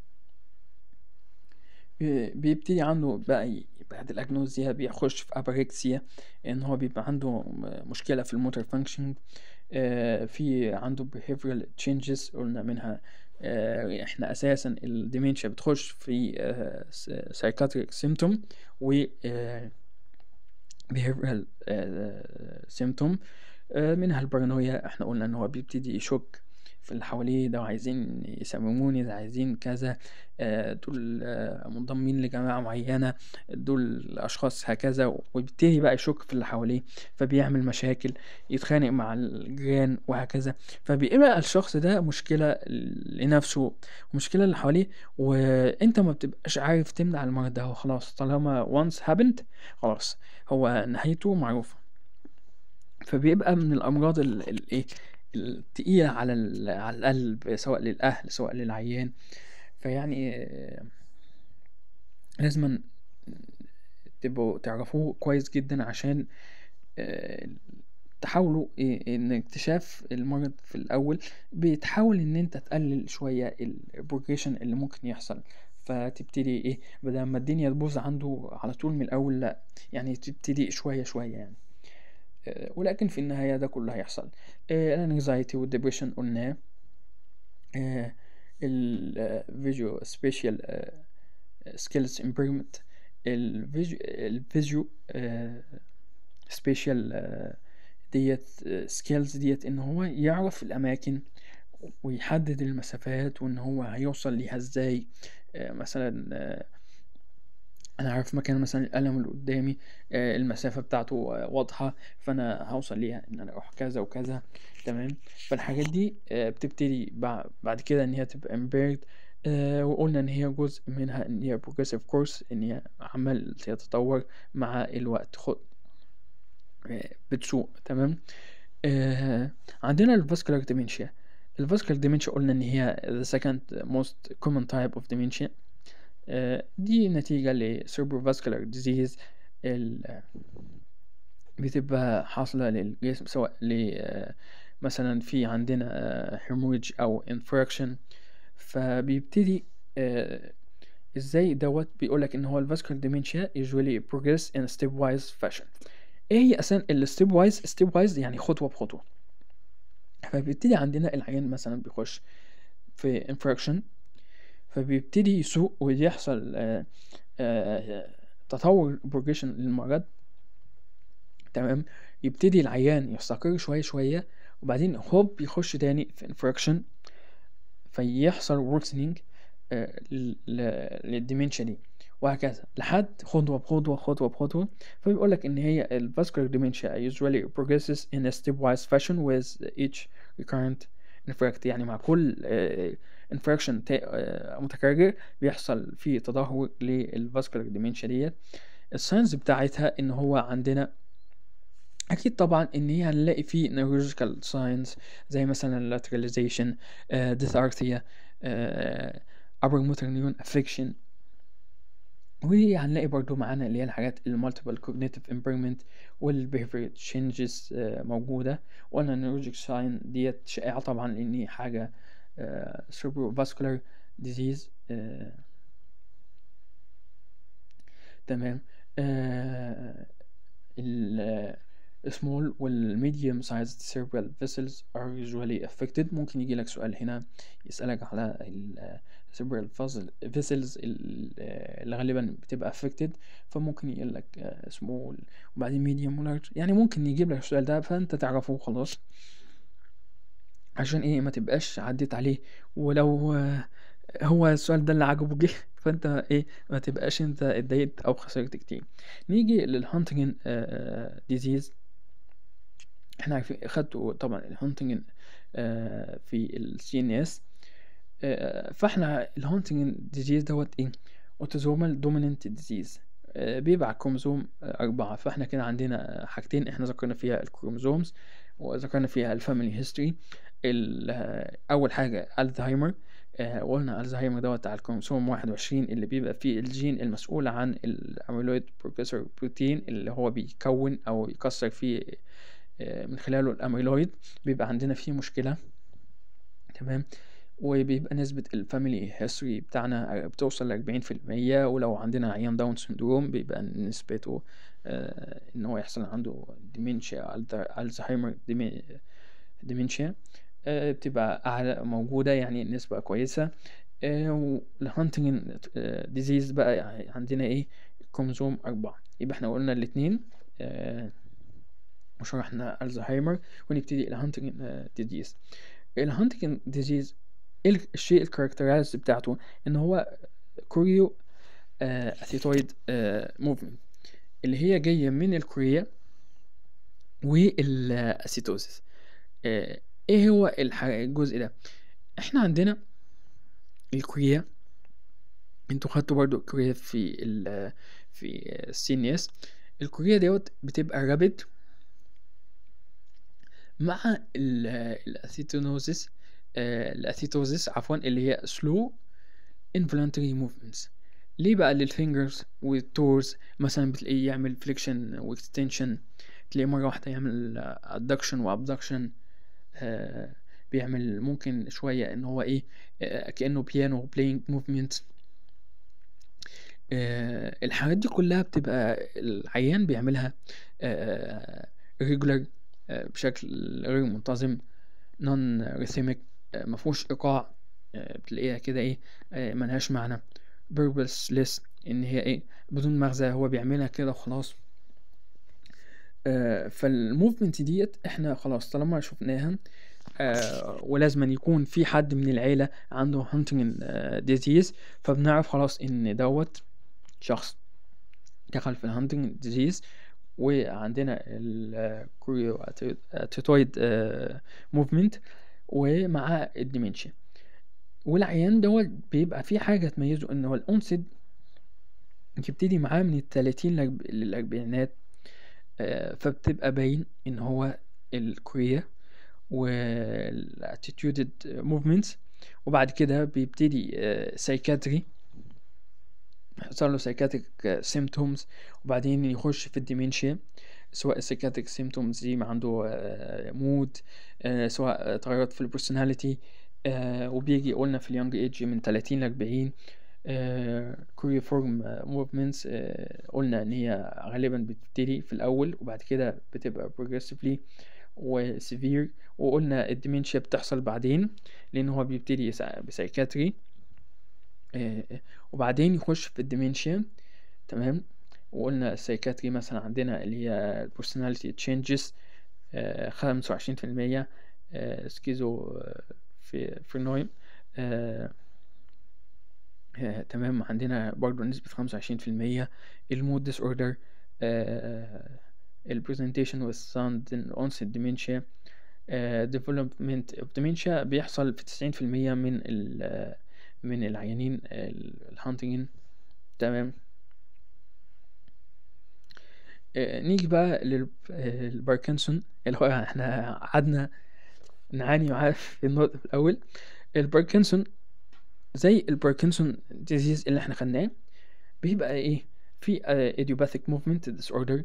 بيبتدي عنده بقى بعد الأجنوزيا بيخش في أباريكسيا إن هو بيبقى عنده مشكلة في الموتور فانكشن آه، في عنده behavioral changes قلنا منها آه، احنا اساسا الديمنشيا بتخش في سايكاتريك سيمتوم و behavioral سيمتوم منها البارانويا احنا قلنا ان هو بيبتدي يشك في اللي حواليه ده عايزين يسمموني ده عايزين كذا آه، دول آه، منضمين لجماعة معينة دول أشخاص هكذا ويبتدي بقى يشك في اللي حواليه فبيعمل مشاكل يتخانق مع الجيران وهكذا فبيبقى الشخص ده مشكلة لنفسه ومشكلة اللي حواليه وانت ما بتبقاش عارف تمنع المرض ده هو خلاص طالما once happened خلاص هو نهايته معروفة فبيبقى من الأمراض الايه التقيلة على على القلب سواء للأهل سواء للعيان فيعني لازم تبقوا تعرفوه كويس جدا عشان آه، تحاولوا ان اكتشاف المرض في الاول بتحاول ان انت تقلل شوية البروجريشن اللي ممكن يحصل فتبتدي ايه بدل ما الدنيا تبوظ عنده على طول من الاول لا يعني تبتدي شوية شوية يعني آه، ولكن في النهاية ده كله هيحصل الانكزايتي والدبريشن قلناه الفيجو سبيشال سكيلز امبروفمنت الفيجو سبيشال ديت سكيلز ديت ان هو يعرف الاماكن ويحدد المسافات وان هو هيوصل ليها ازاي آه، مثلا آه، انا عارف مكان مثلا القلم اللي قدامي آه، المسافه بتاعته واضحه فانا هوصل ليها ان انا اروح كذا وكذا تمام فالحاجات دي آه، بتبتدي بعد كده ان هي تبقى امبيرد آه، وقلنا ان هي جزء منها ان هي بروجريسيف كورس ان هي عمال تتطور مع الوقت خد بتسوق تمام آه عندنا الفاسكولار dementia الفاسكولار dementia قلنا ان هي the second most common type of dementia آه دي نتيجة ل cerebrovascular disease ال- بتبقى حاصلة للجسم سواء ل آه، مثلا في عندنا hemorrhage أو infraction فبيبتدي آه، ازاي دوت بيقولك ان هو الفاسكولار dementia usually progress in a stepwise fashion ايه هي اصلا الستيب وايز ستيب وايز يعني خطوه بخطوه فبيبتدي عندنا العيان مثلا بيخش في انفراكشن فبيبتدي يسوق ويحصل آه، آه، تطور بروجريشن للمرض تمام يبتدي العيان يستقر شويه شويه وبعدين هوب يخش تاني في انفراكشن فيحصل worsening آه، للديمنشيا دي وهكذا لحد خطوة بخطوة خطوة بخطوة فبيقول لك إن هي ال vascular dementia usually progresses in a stepwise fashion with each recurrent infract يعني مع كل آه، infraction تا- آه، متكرر بيحصل فيه تدهور لل vascular dementia ديت الساينز بتاعتها إن هو عندنا أكيد طبعا إن هي هنلاقي فيه neurological signs زي مثلا lateralization آه، dysarthria آه، upper motor neuron affection وهنلاقي برضو معانا اللي هي الحاجات المالتيبل cognitive impairment والbehavior changes آه، موجودة وقلنا neurologic sign ديت شائعة طبعا لأن هي حاجة آه، cerebrovascular disease آه، تمام آه، ال small وال medium sized cerebral vessels are usually affected ممكن يجي لك سؤال هنا يسألك على ال cerebral vessel- vessels ال- اللي غالبا بتبقى affected فممكن يقول لك آه، small وبعدين medium و large يعني ممكن يجيب لك السؤال ده فأنت تعرفه خلاص عشان ايه ما تبقاش عديت عليه ولو آه، هو السؤال ده اللي عجبه جه فانت ايه ما تبقاش انت اتضايقت او خسرت كتير نيجي للهانتنجن ديزيز احنا عارفين خدتوا طبعا الهانتنجن في السي ان اس فاحنا الهانتنجن ديزيز دوت ايه اوتوزومال دوميننت ديزيز بيبقى على الكروموزوم آه، أربعة فاحنا كده عندنا آه، حاجتين احنا ذكرنا فيها الكروموزومز وذكرنا فيها الفاميلي هيستوري أول حاجة الزهايمر آه، وقلنا الزهايمر دوت على الكروموسوم واحد وعشرين اللي بيبقى فيه الجين المسؤول عن الأميلويد بروكسور بروتين اللي هو بيكون أو يكسر فيه آه، من خلاله الأميلويد بيبقى عندنا فيه مشكلة تمام وبيبقى نسبة الفاميلي هيستوري بتاعنا بتوصل لأربعين في المية ولو عندنا عيان داون سندروم بيبقى نسبته آه، إن هو يحصل عنده ديمنشيا ألزهايمر ديمنشيا آه، بتبقى أعلى موجودة يعني نسبة كويسة والهانتنجن ديزيز بقى يعني عندنا ايه كروموزوم أربعة يبقى احنا قلنا الاتنين آه، وشرحنا الزهايمر ونبتدي الهانتنجن ديزيز الهانتنجن ديزيز ايه الشيء الكاركترايز بتاعته ان هو كوريو اثيتويد موفمنت اللي هي جاية من الكوريا والاسيتوزيس آه، ايه هو الح- الجزء ده احنا عندنا الكوريا انتوا خدتوا برضو الكوريا في ال في السي ان اس الكوريا دوت بتبقى رابد مع ال- الاسيتونوزيس آه، الاسيتوزيس عفوا اللي هي slow involuntary movements ليه بقى للفينجرز والتورز مثلا بتلاقيه يعمل فليكشن واكستنشن تلاقيه مرة واحدة يعمل ادكشن وابدكشن بيعمل ممكن شوية ان هو ايه آه، كأنه بيانو بلاينج موفمنت الحاجات دي كلها بتبقى العيان بيعملها ريجولار بشكل غير منتظم نون ريثميك مفهوش ايقاع آه، بتلاقيها كده ايه آه، ملهاش معنى purposeless ان هي ايه بدون مغزى هو بيعملها كده وخلاص آه، فالموفمنت ديت احنا خلاص طالما شفناها آه، ولازم أن يكون في حد من العيلة عنده هانتنجن ديزيز فبنعرف خلاص ان دوت شخص دخل في الهانتنجن ديزيز وعندنا الكوريوتيتويد موفمنت ومع الديمنشيا والعيان دوت بيبقى في حاجة تميزه ان هو الأنسد يبتدي معاه من التلاتين للأربعينات آه، فبتبقى باين ان هو الكورية والاتيتيودد موفمنتس وبعد كده بيبتدي سايكاتري يحصل له سايكاتريك سيمتومز وبعدين يخش في الديمنشيا سواء السايكاتريك سيمتومز دي ما عنده مود سواء تغيرات في البرسوناليتي وبيجي قلنا في اليونج ايج من 30 ل 40 كوريفورم موفمنتس قلنا ان هي غالبا بتبتدي في الاول وبعد كده بتبقى progressively وسيفير وقلنا الديمنشيا بتحصل بعدين لان هو بيبتدي بسايكاتري وبعدين يخش في الديمنشيا تمام وقلنا السايكاتري مثلا عندنا اللي هي personality changes خمسة وعشرين في المية سكيزو في فرنويم تمام عندنا برضو نسبة خمسة وعشرين في المية المود ديس اوردر البرزنتيشن with sound and onset dementia uh, development of dementia بيحصل في تسعين في المية من ال من العيانين الهانتنجن تمام آه نيجي بقى للباركنسون اللي هو احنا قعدنا نعاني معاه في النقطة في الأول الباركنسون زي الباركنسون ديزيز اللي احنا خدناه بيبقى ايه في idiopathic movement disorder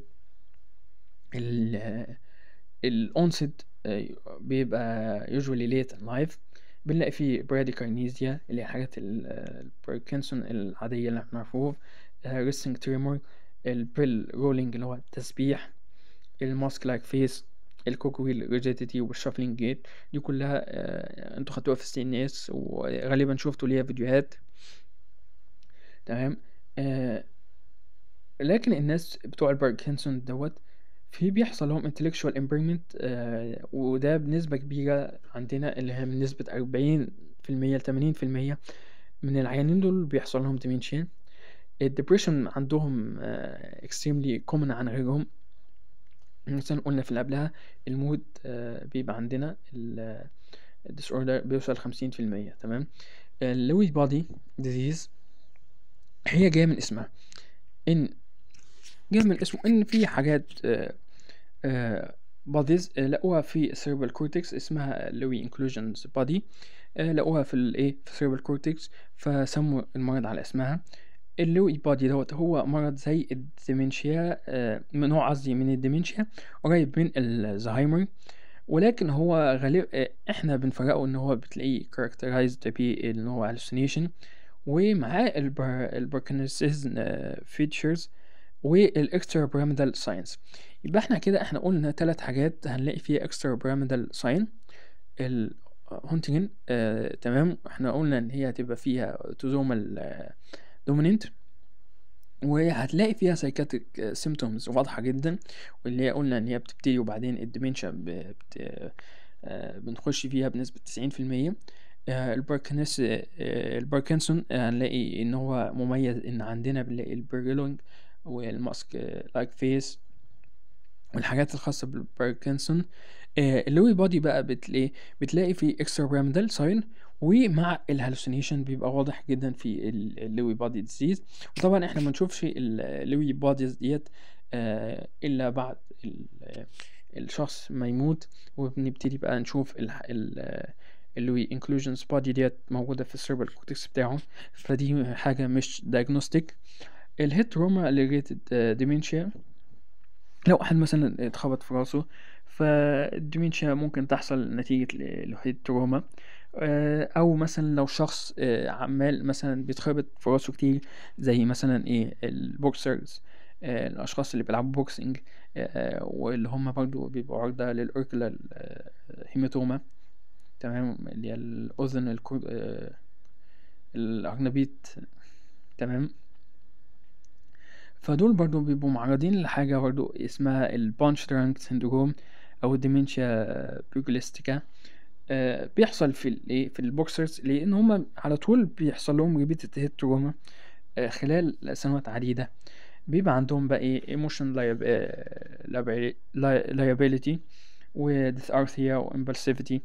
ال الأونست بيبقى usually late in life بنلاقي فيه براديكارنيزيا اللي هي حاجات الباركنسون العادية اللي احنا نعرفوها ريستنج تريمور البيل رولينج اللي هو التسبيح الماسك لايك فيس الكوكويل ريجيديتي والشافلينج جيت دي كلها آه انتوا خدتوها في السي ان اس وغالبا شفتوا ليها فيديوهات تمام آه لكن الناس بتوع الباركنسون دوت في بيحصل لهم intellectual impairment آه وده بنسبة كبيرة عندنا اللي هي من نسبة أربعين في المية لتمانين في المية من العيانين دول بيحصل لهم dementia الدبريشن عندهم آه extremely common عن غيرهم مثلا قلنا في اللي قبلها المود آه بيبقى عندنا ال disorder بيوصل خمسين في المية تمام اللوي بودي disease هي جاية من اسمها إن جاي من اسمه ان في حاجات بوديز لقوها في السيربال كورتكس اسمها لوي انكلوجنز بودي لقوها في الايه في السيربال كورتكس فسموا المرض على اسمها اللوي بودي دوت هو مرض زي الديمنشيا من هو قصدي من الديمنشيا قريب من الزهايمر ولكن هو غالب احنا بنفرقه ان هو بتلاقيه كاركترايزد بان هو hallucination ومعاه الباركنسيزم فيتشرز والاكسترا بيراميدال ساينس يبقى احنا كده احنا قلنا ثلاث حاجات هنلاقي فيها اكسترا بيراميدال ساين الهونتنجن آه تمام احنا قلنا ان هي هتبقى فيها اوتوزومال آه دوميننت وهتلاقي فيها سايكاتريك سيمتومز واضحة جدا واللي هي قلنا ان هي بتبتدي وبعدين الديمنشا بت... آه بنخش فيها بنسبة تسعين في المية الباركنس الباركنسون هنلاقي ان هو مميز ان عندنا بنلاقي البريلونج والماسك لايك فيس والحاجات الخاصة بالباركنسون اللوي بودي بقى بتلاقي بتلاقي في اكسترا بيراميدال ساين ومع الهالوسينيشن بيبقى واضح جدا في اللوي بودي ديزيز وطبعا احنا ما نشوفش اللوي بوديز ديت الا بعد الشخص ما يموت وبنبتدي بقى نشوف اللوي انكلوجنز بودي ديت موجودة في السيربال كورتكس بتاعه فدي حاجة مش دايجنوستيك الهيد تروما ريليتد ديمنشيا لو واحد مثلا اتخبط في راسه فالديمنشيا ممكن تحصل نتيجة الهيد تروما او مثلا لو شخص عمال مثلا بيتخبط في راسه كتير زي مثلا ايه البوكسرز الاشخاص اللي بيلعبوا بوكسنج واللي هم برضو بيبقوا عرضة للأوركلا هيماتوما تمام اللي هي الأذن الكر... الأرنبيط تمام فدول برضو بيبقوا معرضين لحاجة برضو اسمها البانش درانك سندروم أو الديمنشيا بيوجلستيكا آه بيحصل في الايه في البوكسرز لأن هما على طول بيحصل لهم ريبيتد هيد تروما آه خلال سنوات عديدة بيبقى عندهم بقى ايه ايموشن liability وديثارثيا وامبلسيفيتي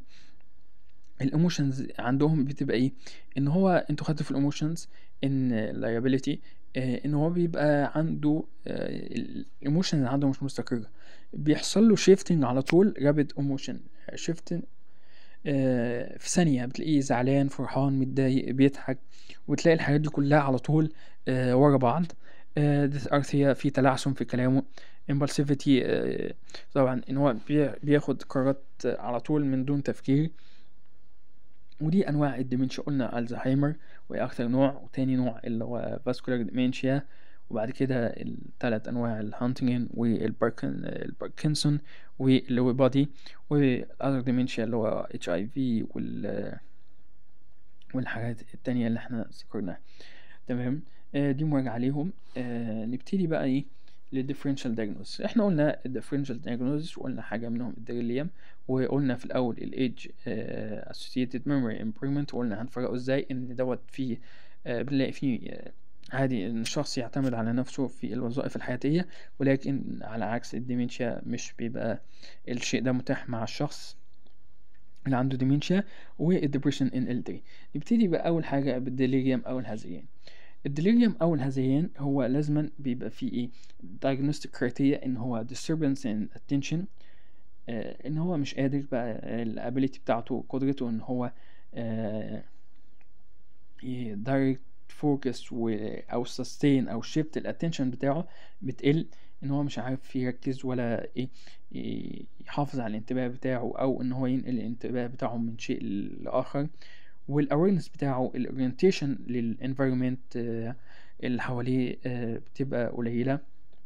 الايموشنز عندهم بتبقى ايه ان هو انتوا خدتوا في الايموشنز ان liability آه ان هو بيبقى عنده الايموشن اللي عنده مش مستقرة بيحصل له شيفتنج على طول رابد ايموشن شيفتنج في ثانية بتلاقيه زعلان فرحان متضايق بيضحك وتلاقي الحاجات دي كلها على طول آه ورا بعض ديسارثيا في تلعثم في كلامه impulsivity آه طبعا ان هو بياخد قرارات على طول من دون تفكير ودي انواع الديمنشيا قلنا الزهايمر وهي اكتر نوع وتاني نوع اللي هو فاسكولار ديمنشيا وبعد كده الثلاث انواع الهانتنجن والباركنسون واللوي بادي والاذر ديمنشيا اللي هو اتش اي في وال والحاجات التانية اللي احنا ذكرناها تمام آه دي مراجعة عليهم آه نبتدي بقى ايه للديفرنشال دايجنوز احنا قلنا الديفرنشال دايجنوز وقلنا حاجة منهم الديريليوم وقلنا في الاول الايدج اسوسييتد ميموري امبروفمنت وقلنا هنفرقه ازاي ان دوت فيه آه بنلاقي فيه عادي ان الشخص يعتمد على نفسه في الوظائف الحياتية ولكن على عكس الديمنشيا مش بيبقى الشيء ده متاح مع الشخص اللي عنده ديمنشيا والدبريشن ان ال دي نبتدي بقى اول حاجة بالديليريوم او الهذيان الديليريوم او الهذيان هو لازما بيبقى فيه ايه diagnostic criteria ان هو disturbance in attention آه ان هو مش قادر بقى الابيليتي بتاعته قدرته ان هو آه دايركت فوكس و او سستين او شيفت الاتنشن بتاعه بتقل ان هو مش عارف يركز ولا ايه يحافظ على الانتباه بتاعه او ان هو ينقل الانتباه بتاعه من شيء لاخر والاويرنس بتاعه الاورينتيشن للانفيرومنت اللي حواليه بتبقى قليله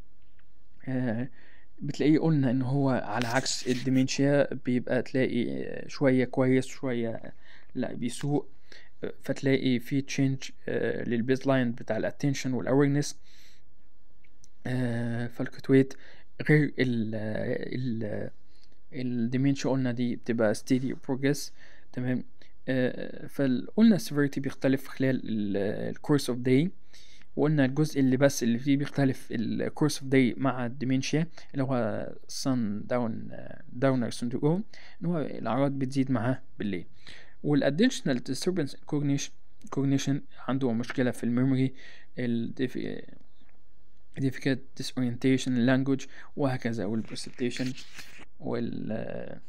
بتلاقيه قلنا ان هو على عكس الديمنشيا بيبقى تلاقي شويه كويس شويه لا بيسوء فتلاقي في تشينج للبيز لاين بتاع الاتنشن والاويرنس فالكتويت غير ال ال الديمنشيا قلنا دي بتبقى ستيدي بروجريس تمام فقلنا السيفيريتي بيختلف خلال الكورس اوف داي وقلنا الجزء اللي بس اللي فيه بيختلف الكورس اوف داي مع الديمنشيا اللي هو سان داون داونر سندروم ان هو الاعراض بتزيد معاه بالليل والاديشنال disturbance cognition cognition عنده مشكلة في الميموري difficult disorientation language وهكذا والبرسبتيشن وال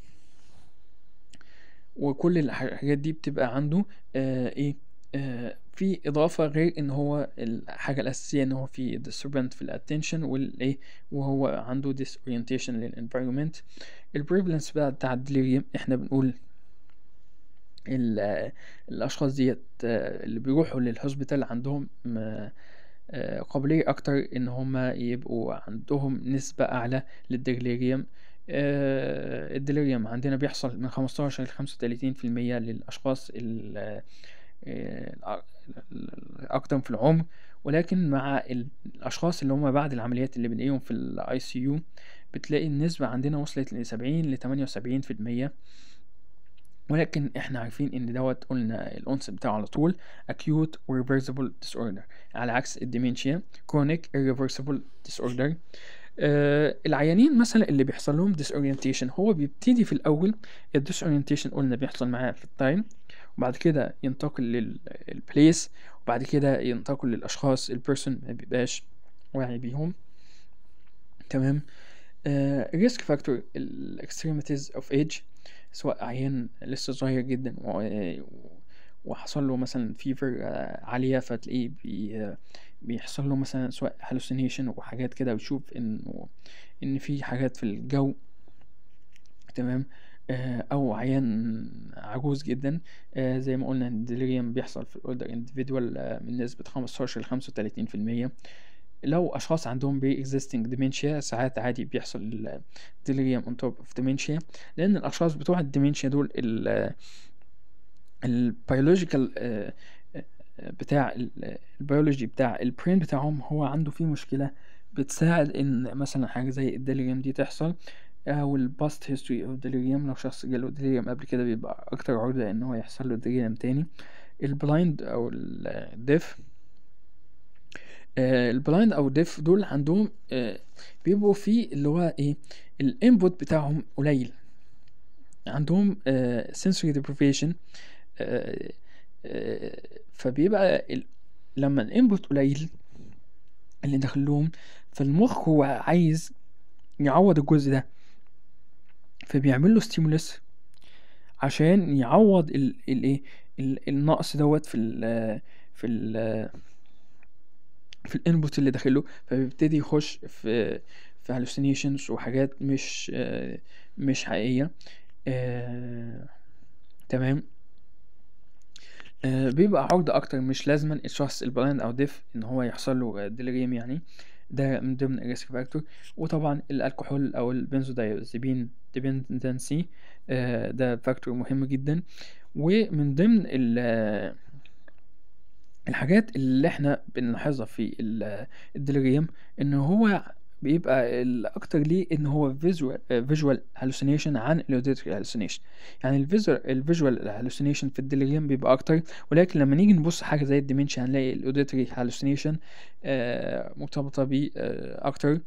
وكل الحاجات دي بتبقى عنده آه ايه آه في اضافه غير ان هو الحاجه الاساسيه ان هو في disturbance في الاتنشن والايه وهو عنده disorientation للانفيرومنت البريفلنس بقى بتاع الديليريوم احنا بنقول الاشخاص ديت اللي بيروحوا للهوسبيتال عندهم قابلية اكتر ان هما يبقوا عندهم نسبة اعلى للديليريوم الديليريوم عندنا بيحصل من 15 ل 35 في المية للاشخاص الاقدم في العمر ولكن مع الاشخاص اللي هم بعد العمليات اللي بنلاقيهم في الاي سي يو بتلاقي النسبة عندنا وصلت ل 70 ل 78 في المية ولكن احنا عارفين ان دوت قلنا الانس بتاعه على طول acute reversible disorder على عكس الديمنشيا chronic irreversible disorder آه العيانين مثلا اللي بيحصل لهم disorientation هو بيبتدي في الاول الديسorientation قلنا بيحصل معاه في التايم وبعد كده ينتقل للبليس وبعد كده ينتقل للاشخاص البيرسون ما بيبقاش واعي بيهم تمام ريسك فاكتور الاكستريميتيز اوف ايج سواء عيان لسه صغير جدا وحصل له مثلا فيفر عالية فتلاقيه بي بيحصل له مثلا سواء هلوسينيشن وحاجات كده ويشوف انه ان في حاجات في الجو تمام او عيان عجوز جدا زي ما قلنا الديليريوم بيحصل في الاولدر اندفيدوال من نسبة خمستاشر لخمسة وتلاتين في المية لو اشخاص عندهم بري اكزيستنج ديمنشيا ساعات عادي بيحصل delirium on top of dementia لان الاشخاص بتوع الديمنشيا دول ال البيولوجيكال بتاع البيولوجي بتاع البرين بتاعهم هو عنده فيه مشكله بتساعد ان مثلا حاجه زي الديليريوم دي تحصل او الباست هيستوري اوف ديليريوم لو شخص جاله ديليريوم قبل كده بيبقى اكتر عرضه ان هو يحصل له ديليريوم تاني البلايند او الديف البلايند او الديف دول عندهم آه بيبقوا في اللي هو ايه الانبوت بتاعهم قليل عندهم آه sensory deprivation آه فبيبقى ال... لما الانبوت قليل اللي داخلهم فالمخ هو عايز يعوض الجزء ده فبيعمل له ستيمولس عشان يعوض ال الايه ال- النقص دوت في ال في ال في الانبوت اللي داخله فبيبتدي يخش في في hallucinations وحاجات مش آه، مش حقيقية آه، تمام آه، بيبقى عرضة أكتر مش لازما الشخص البلايند أو ديف إن هو يحصل له ديليريم يعني ده من ضمن الريسك فاكتور وطبعا الكحول أو البنزودايزابين ديبندنسي ده فاكتور مهم جدا ومن ضمن ال- الحاجات اللي احنا بنلاحظها في ال- الديليريم ان هو بيبقى الاكتر ليه ان هو فيجوال فيجوال هالوسينيشن عن الاوديتري هالوسينيشن يعني الفيجوال الفيجوال هالوسينيشن في الديليريم بيبقى اكتر ولكن لما نيجي نبص حاجه زي الديمنشن هنلاقي الاوديتري هالوسينيشن مرتبطه بيه آه، اكتر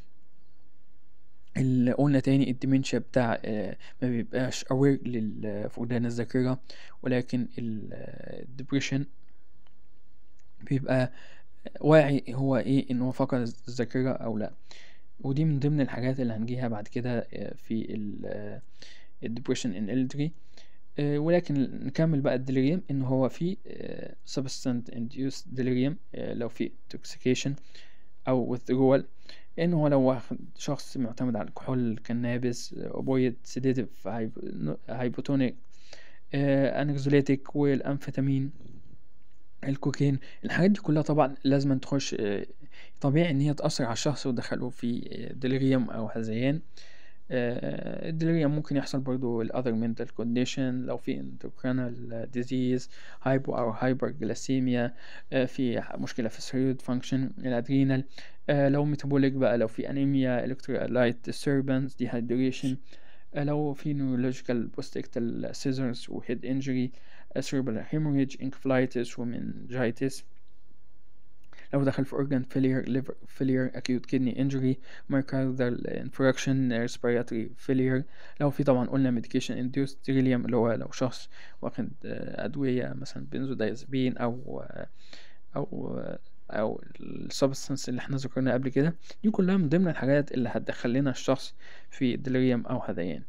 اللي قلنا تاني الديمنشيا بتاع آه، ما بيبقاش aware لفقدان الذاكرة ولكن الدبريشن بيبقى واعي هو ايه ان هو فقد الذاكرة او لا ودي من ضمن الحاجات اللي هنجيها بعد كده آه، في الدبريشن ان الدري ولكن نكمل بقى الديليريم ان هو في آه، substance induced delirium آه، لو في intoxication او withdrawal ان هو لو واخد شخص معتمد على الكحول كنابس اوبويد سيديتيف هايبوتونيك انكزوليتيك والامفيتامين الكوكين الحاجات دي كلها طبعا لازم تخش آه، طبيعي ان هي تأثر على الشخص وتدخله في ديليريوم او هذيان آه، الديليريوم ممكن يحصل برضو ال other mental condition لو في endocrine disease hypo أو hyperglycemia آه، في مشكلة في الثيرويد function الأدرينال آه، لو metabolic بقى لو في anemia electrolyte disturbance dehydration آه، لو في neurological postictal scissors و head injury آه، cerebral hemorrhage encephalitis و meningitis لو دخل في organ failure liver failure acute kidney injury myocardial infarction respiratory failure لو في طبعا قلنا medication induced delirium اللي هو لو شخص واخد آه، أدوية مثلا بنزودايزابين أو آه، أو آه، أو السبستانس اللي احنا ذكرناها قبل كده دي كلها من ضمن الحاجات اللي هتدخل لنا الشخص في delirium أو هذيان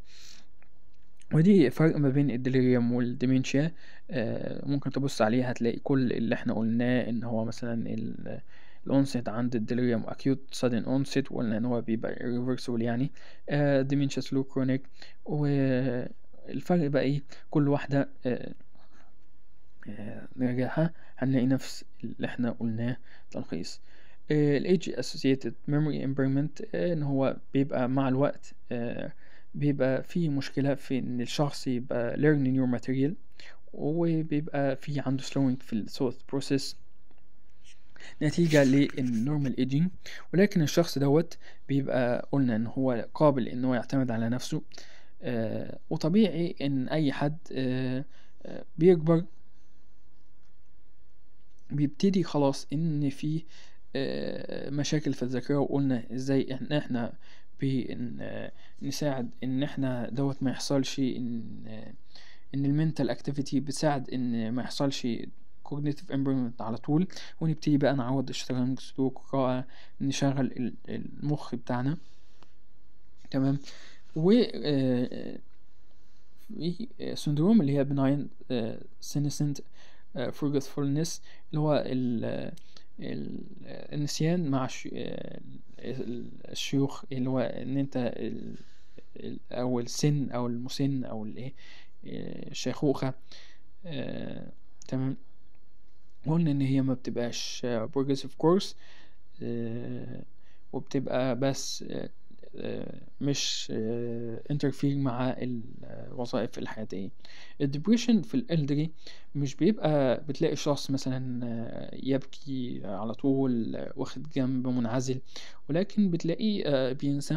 ودي فرق ما بين الديليريوم والديمنشيا آه، ممكن تبص عليه هتلاقي كل اللي احنا قلناه ان هو مثلا ال- الأونست عند الديليريوم أكيوت sudden onset وقلنا إن هو بيبقى irreversible يعني dementia slow chronic والفرق بقى إيه كل واحدة آه، آه، نراجعها هنلاقي نفس اللي احنا قلناه تلخيص ال age associated memory impairment آه، إن هو بيبقى مع الوقت آه، بيبقى في مشكلة في إن الشخص يبقى learn new material وبيبقى في عنده slowing في ال thought process نتيجة للنورمال ايجينج ولكن الشخص دوت بيبقى قلنا ان هو قابل ان هو يعتمد على نفسه آه وطبيعي ان اي حد آه آه بيكبر بيبتدي خلاص ان في آه مشاكل في الذاكرة وقلنا ازاي ان احنا بن- آه، نساعد ان احنا دوت ما يحصلش ان آه، ان المنتال اكتيفيتي بتساعد ان ما يحصلش cognitive impairment على طول ونبتدي بقى نعوض الشطرنج سلوك قراءة نشغل ال- المخ بتاعنا تمام و آه، في سندروم اللي هي benign آه، senescent آه، forgetfulness اللي هو ال- ال- النسيان مع الش- آه، ال- الشيوخ اللي هو ان انت ال- ال- او السن او المسن او الايه آه، الشيخوخة آه، تمام قلنا ان هي ما بتبقاش بروجريسيف كورس وبتبقى بس آه، آه، مش انترفير مع الوظائف الحياتية الدبريشن في الالدري مش بيبقى بتلاقي شخص مثلا آه، يبكي على طول آه، واخد جنب منعزل ولكن بتلاقيه آه، بينسى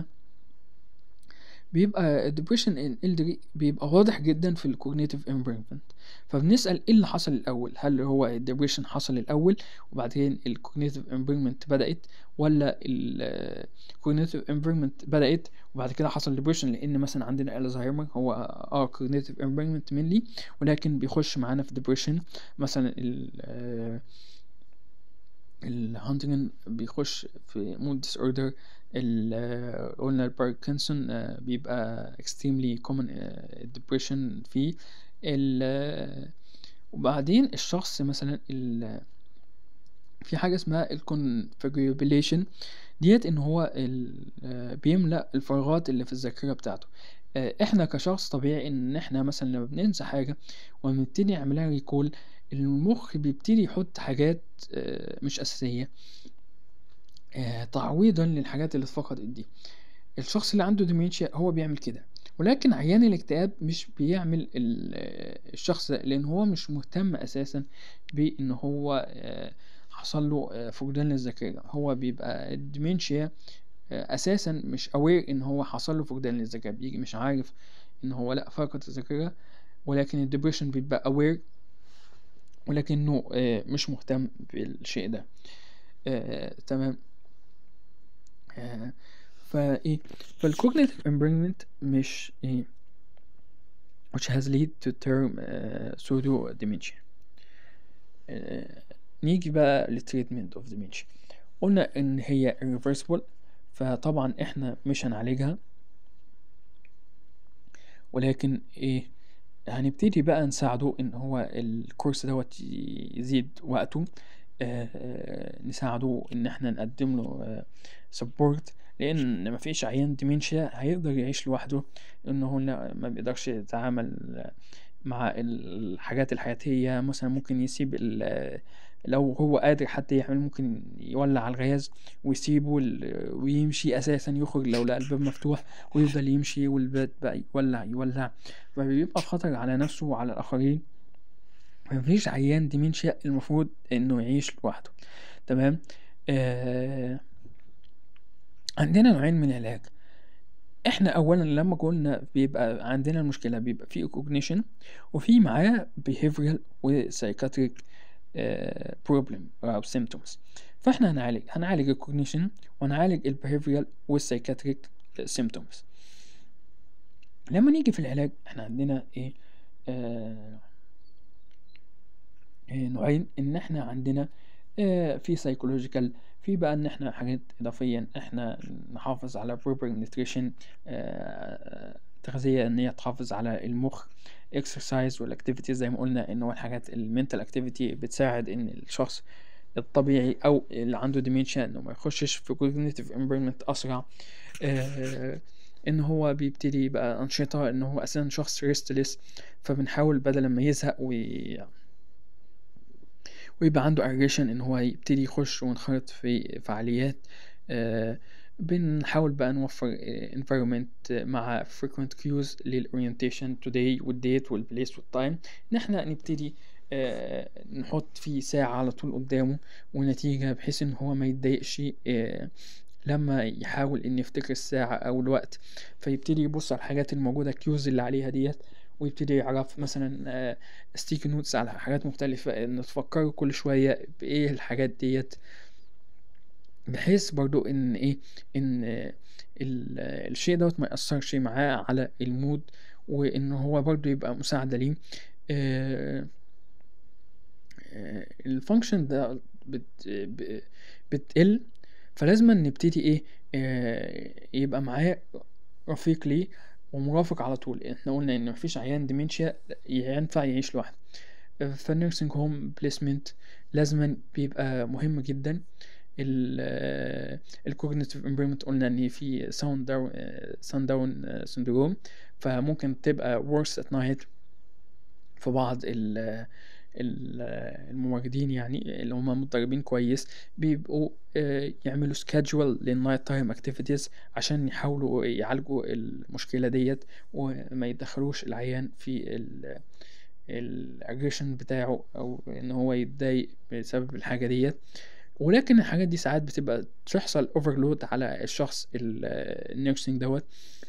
بيبقى الدبريشن ان الدري بيبقى واضح جدا في الكوجنيتيف امبيرمنت فبنسأل ايه اللي حصل الاول هل هو الدبريشن حصل الاول وبعدين الكوجنيتيف امبيرمنت بدأت ولا الكوجنيتيف امبيرمنت بدأت وبعد كده حصل ديبريشن لان مثلا عندنا الزهايمر هو اه كوجنيتيف امبيرمنت منلي ولكن بيخش معانا في ديبريشن مثلا ال الهانتنجن بيخش في مود ديس اوردر قلنا الباركنسون آه، بيبقى extremely common آه، depression فيه ال- وبعدين الشخص مثلا ال- في حاجة اسمها الكونفيجريبيليشن ديت ان هو ال- آه، بيملأ الفراغات اللي في الذاكرة بتاعته آه، احنا كشخص طبيعي ان احنا مثلا لما بننسى حاجة ونبتدي نعملها ريكول المخ بيبتدي يحط حاجات آه، مش أساسية آه، تعويضا للحاجات اللي اتفقدت دي الشخص اللي عنده ديمنشيا هو بيعمل كده ولكن عيان الاكتئاب مش بيعمل ال- آه، الشخص ده لان هو مش مهتم اساسا بان هو آه، حصل له آه، فقدان للذاكرة هو بيبقى الديمنشيا آه، اساسا مش اوير ان هو حصل له فقدان للذاكرة بيجي مش عارف ان هو لا فقد الذاكرة ولكن الدبريشن بيبقى اوير ولكنه آه، مش مهتم بالشيء ده آه، تمام آه، فايه فالcognitive impairment مش ايه which has lead to term uh, pseudo dementia آه، نيجي بقى للتريتمنت اوف dementia قلنا ان هي irreversible فطبعا احنا مش هنعالجها ولكن ايه هنبتدي بقى نساعده ان هو الكورس دوت يزيد وقته آه، آه، نساعده ان احنا نقدم له سبورت لان مفيش عيان ديمنشيا هيقدر يعيش لوحده ان هو لا ما بيقدرش يتعامل مع الحاجات الحياتية مثلا ممكن يسيب ال- لو هو قادر حتى يعمل ممكن يولع على الغاز ويسيبه ال- ويمشي اساسا يخرج لو لقى الباب مفتوح ويفضل يمشي والباب بقى يولع يولع فبيبقى في خطر على نفسه وعلى الاخرين مفيش عيان ديمنشيا المفروض انه يعيش لوحده تمام آه عندنا نوعين من العلاج احنا اولا لما قلنا بيبقى عندنا المشكله بيبقى في cognition وفي معاه behavioral و psychiatric آه، problem او symptoms فاحنا هنعالج هنعالج الكوجنيشن ونعالج البيهيفيرال والسايكاتريك symptoms لما نيجي في العلاج احنا عندنا ايه آه آه، نوعين ان احنا عندنا آه، في سايكولوجيكال في بقى ان احنا حاجات اضافيا ان احنا نحافظ على proper nutrition آه، تغذية ان هي تحافظ على المخ exercise والاكتيفيتي زي ما قلنا ان هو الحاجات المنتال اكتيفيتي بتساعد ان الشخص الطبيعي او اللي عنده dementia انه ما يخشش في cognitive impairment اسرع آه، ان هو بيبتدي يبقى انشطة ان هو اساسا شخص restless فبنحاول بدل ما يزهق وي... ويبقى عنده aggression ان هو يبتدي يخش وينخرط في فعاليات آه، بنحاول بقى نوفر آه، environment مع frequent cues للorientation today والديت والبليس والتايم ان احنا نبتدي آه، نحط فيه ساعة على طول قدامه ونتيجة بحيث ان هو ما يتضايقش آه، لما يحاول ان يفتكر الساعة او الوقت فيبتدي يبص على الحاجات الموجودة كيوز اللي عليها ديت ويبتدي يعرف مثلا ستيكي نوتس على حاجات مختلفة ان تفكروا كل شوية بايه الحاجات ديت بحيث برضو ان ايه ان آه، ال- آه، الشيء دوت ما يأثرش معاه على المود وان هو برضو يبقى مساعدة ليه آه، آه، الفانكشن ده بت ب- بتقل فلازم نبتدي ايه آه، يبقى معاه رفيق ليه ومرافق على طول احنا قلنا ان مفيش عيان ديمنشيا ينفع يعيش لوحده فالنيرسينج هوم بليسمنت لازما بيبقى مهم جدا الكوجنيتيف امبيرمنت قلنا ان في ساوند داون ساوند داون سندروم فممكن تبقى worse at night في بعض ال ال- الممرضين يعني اللي هم متدربين كويس بيبقوا آه، يعملوا سكادجول للنايت تايم اكتيفيتيز عشان يحاولوا يعالجوا المشكلة ديت وما يدخلوش العيان في ال الاجريشن بتاعه او ان هو يتضايق بسبب الحاجة ديت ولكن الحاجات دي ساعات بتبقى تحصل اوفرلود على الشخص النيرسينج دوت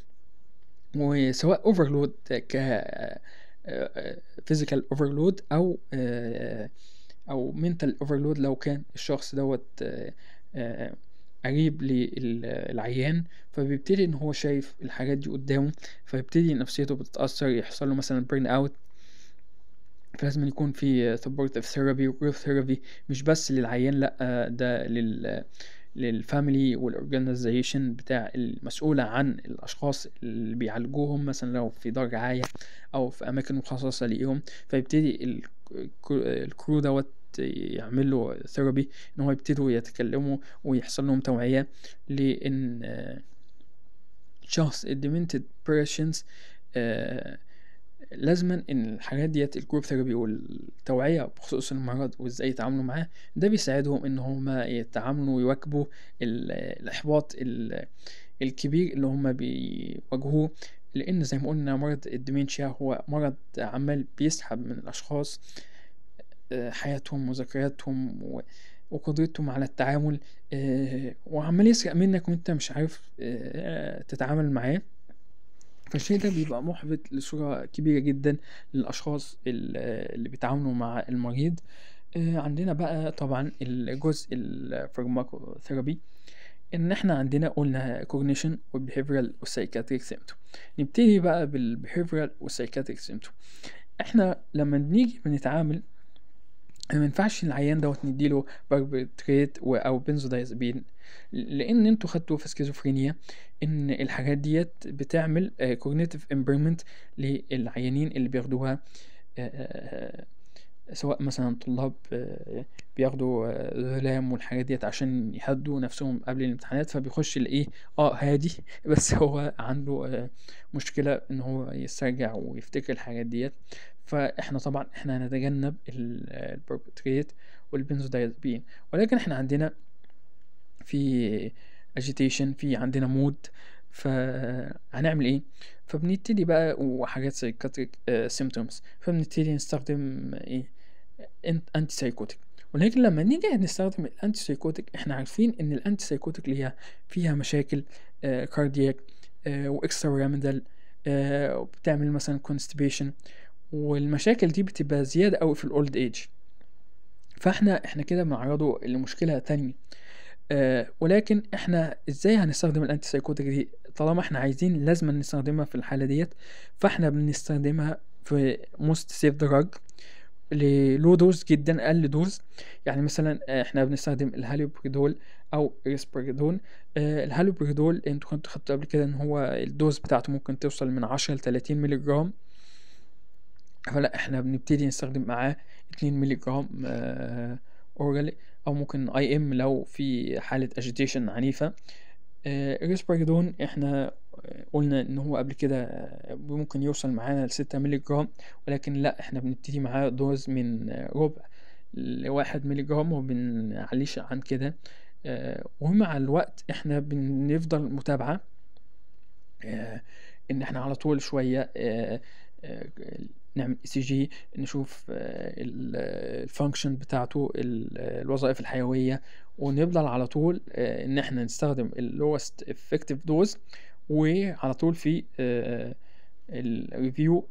وسواء اوفرلود ك فيزيكال اوفرلود او آه، او منتال اوفرلود لو كان الشخص دوت آه، آه، قريب للعيان فبيبتدي ان هو شايف الحاجات دي قدامه فيبتدي نفسيته بتتأثر يحصل له مثلا برين اوت فلازم يكون في supportive therapy و group therapy مش بس للعيان لأ ده لل للفاميلي والأورجانيزيشن بتاع المسؤولة عن الأشخاص اللي بيعالجوهم مثلا لو في دار رعاية أو في أماكن مخصصة ليهم فيبتدي الكرو- الكرو دوت يعملوا ثيرابي إن هو يبتدوا يتكلموا ويحصل لهم توعية لأن آه، شخص الديمنتد بيرشنز لازما ان الحاجات ديت الجروب ثيرابي والتوعية بخصوص المرض وازاي يتعاملوا معاه ده بيساعدهم ان هما يتعاملوا ويواكبوا ال- الاحباط ال- الكبير اللي هما بيواجهوه لان زي ما قلنا مرض الديمنشيا هو مرض عمال بيسحب من الاشخاص آه، حياتهم وذكرياتهم و- وقدرتهم على التعامل آه، وعمال يسرق منك وانت مش عارف آه، تتعامل معاه فالشيء ده بيبقى محبط لصورة كبيرة جدا للأشخاص ال- اللي بيتعاملوا مع المريض آه، عندنا بقى طبعا الجزء الفارماكوثيرابي ان احنا عندنا قلنا cognition والbehavioral والسايكاتريك سيمتوم نبتدي بقى بالbehavioral والسايكاتريك سيمتوم احنا لما بنيجي بنتعامل ما ينفعش العيان دوت نديله باربيتريت و- او بنزودايزابين لان انتوا خدتوا في سكيزوفرينيا ان الحاجات ديت بتعمل كوجنيتيف امبيرمنت للعيانين اللي بياخدوها آه، آه، سواء مثلا طلاب آه، بياخدوا آه، ظلام والحاجات ديت عشان يهدوا نفسهم قبل الامتحانات فبيخش الايه اه هادي بس هو عنده آه، مشكلة ان هو يسترجع ويفتكر الحاجات ديت فاحنا طبعا احنا هنتجنب البربتريت والبنزودايزابين ولكن احنا عندنا في agitation في عندنا مود فهنعمل ايه فبنبتدي بقى وحاجات سايكاتريك سيمتومز فبنبتدي نستخدم ايه انتي سايكوتيك ولكن لما نيجي نستخدم الانتي سايكوتيك احنا عارفين ان الانتي سايكوتيك اللي هي فيها مشاكل كاردياك واكسترا راميدال وبتعمل مثلا كونستيبيشن والمشاكل دي بتبقى زيادة قوي في الاولد ايج فاحنا احنا كده بنعرضه لمشكلة تانية آه ولكن احنا ازاي هنستخدم الانتي سايكوتيك دي طالما احنا عايزين لازم نستخدمها في الحالة ديت فاحنا بنستخدمها في موست سيف دراج للو دوز جدا اقل دوز يعني مثلا آه، احنا بنستخدم الهاليوبريدول او ريسبريدون آه الهاليوبريدول انتوا كنتوا خدتوا قبل كده ان هو الدوز بتاعته ممكن توصل من 10 ل 30 مللي جرام فلا احنا بنبتدي نستخدم معاه 2 مللي جرام آه اورالي او ممكن اي ام لو في حالة اجيتيشن عنيفة آه الريسبريدون احنا قلنا ان هو قبل كده آه، ممكن يوصل معانا لستة مللي جرام ولكن لا احنا بنبتدي معاه دوز من آه، ربع لواحد مللي جرام وبنعليش عن كده آه، ومع الوقت احنا بنفضل متابعة آه، ان احنا على طول شوية آه، آه، نعمل اي سي جي نشوف الفانكشن بتاعته ال- الوظائف الحيوية ونفضل على طول آه، ان احنا نستخدم اللوست افكتيف دوز وعلى طول في الريفيو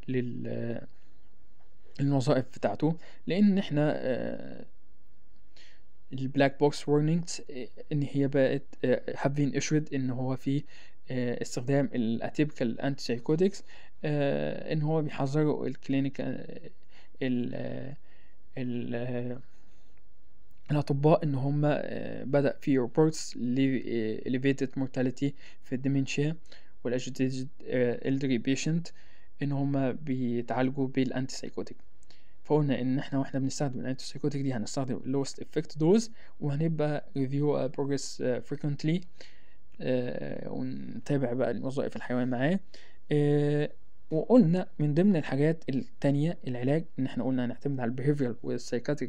للوظائف بتاعته لان احنا آه، البلاك بوكس warnings آه، ان هي بقت آه، have been issued ان هو في آه، استخدام الاتيبيكال انتي سايكوتكس ان هو بيحذروا الكلينيك ال ال آه، الأطباء إن هم آه، بدأ في reports ل آه، elevated mortality في الديمنشيا والagitated آه، elderly patient إن هم بيتعالجوا بالأنتي سايكوتيك فقلنا إن إحنا وإحنا بنستخدم الأنتي سايكوتيك دي هنستخدم lowest effect dose وهنبقى review uh, progress uh, frequently آه، ونتابع بقى الوظائف الحيوية معاه آه، وقلنا من ضمن الحاجات التانية العلاج إن إحنا قلنا هنعتمد على البيهيفيرال والسايكاتريك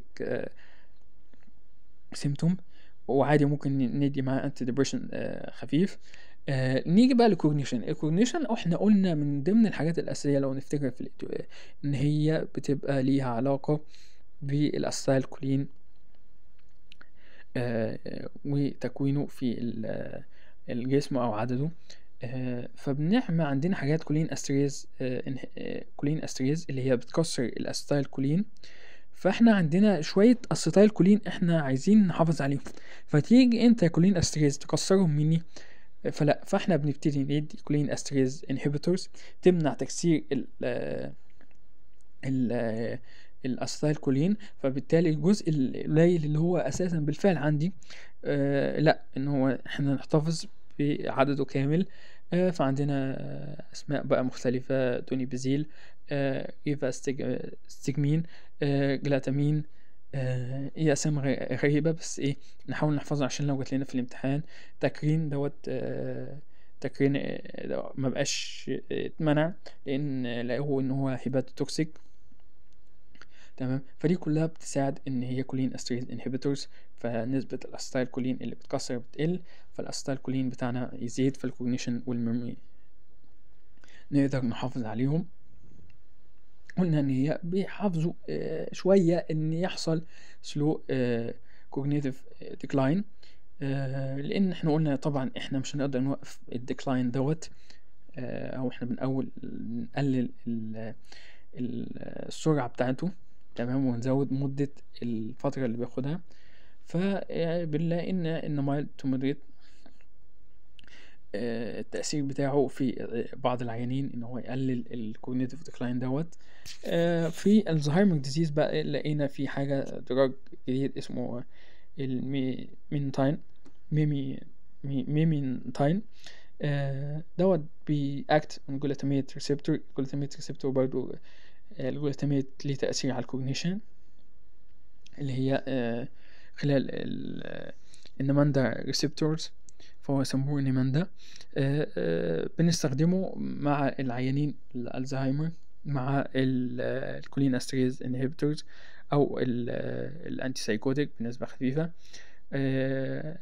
سيمتوم وعادي ممكن ندي معاه انتي ديبريشن خفيف آه نيجي بقى للكوجنيشن الكوجنيشن احنا قلنا من ضمن الحاجات الاساسيه لو نفتكر في الإتو- ان هي بتبقى ليها علاقه بالاسيتايل كولين آه وتكوينه في ال- الجسم او عدده آه فبنعمل عندنا حاجات كولين استريز آه إنه- آه، كولين استريز اللي هي بتكسر الاسيتايل كولين فاحنا عندنا شوية اسيتايل كولين احنا عايزين نحافظ عليهم فتيجي انت كولين استريز تكسرهم مني فلا فاحنا بنبتدي ندي كولين استريز انهبيتورز تمنع تكسير ال ال الاسيتايل كولين فبالتالي الجزء القليل اللي هو اساسا بالفعل عندي آه لا ان هو احنا نحتفظ بعدده كامل آه فعندنا آه اسماء بقى مختلفة دونيبيزيل آه ايفا ستيج... ستيجمين آه جلاتامين آه هي اسامي غ- غريبة بس ايه نحاول نحفظها عشان لو جات لنا في الامتحان تكرين دوت آه تكرين آه، ده ما بقاش آه، اتمنع لان لقوه ان هو هيباتوتوكسيك تمام فدي كلها بتساعد ان هي كولين استريز انهبيتورز فنسبة الاسيتايل كولين اللي بتكسر بتقل فالاسيتايل كولين بتاعنا يزيد فالكوجنيشن والميموري نقدر نحافظ عليهم قلنا ان هي بيحافظوا آه، شوية ان يحصل سلو كوجنيتيف ديكلاين لان احنا قلنا طبعا احنا مش هنقدر نوقف الديكلاين دوت آه، او احنا بنقول نقلل ال- ال- السرعة بتاعته تمام ونزود مدة الفترة اللي بياخدها فبنلاقي ان ان مايل تو مودريت التأثير بتاعه في آه، بعض العيانين ان هو يقلل الكوجنيتيف ديكلاين دوت آه، في الزهايمر ديزيز بقى لقينا في حاجة دراج جديد اسمه الميمينتاين ميمي مي- ميمينتاين آه، دوت بيأكت on glutamate receptor glutamate receptor برضو آه، الجلوتاميت ليه تأثير على الكوجنيشن اللي هي آه، خلال ال- النماندا ريسبتورز فهو يسموه نماندا آه، آه، بنستخدمه مع العيانين الألزهايمر مع ال- آه، الكولين استريز انهبيتورز أو الأنتي سايكوتيك بنسبة خفيفة آه،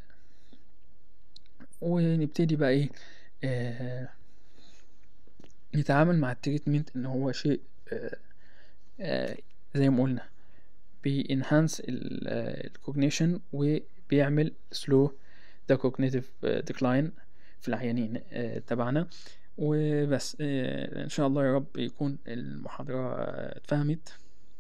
ونبتدي بقى ايه آه، نتعامل مع التريتمنت ان هو شيء آه، آه، زي ما قلنا بينهانس الكوجنيشن وبيعمل سلو ده كوجنيتيف ديكلاين في العيانين آه، تبعنا وبس آه، ان شاء الله يا رب يكون المحاضرة آه، اتفهمت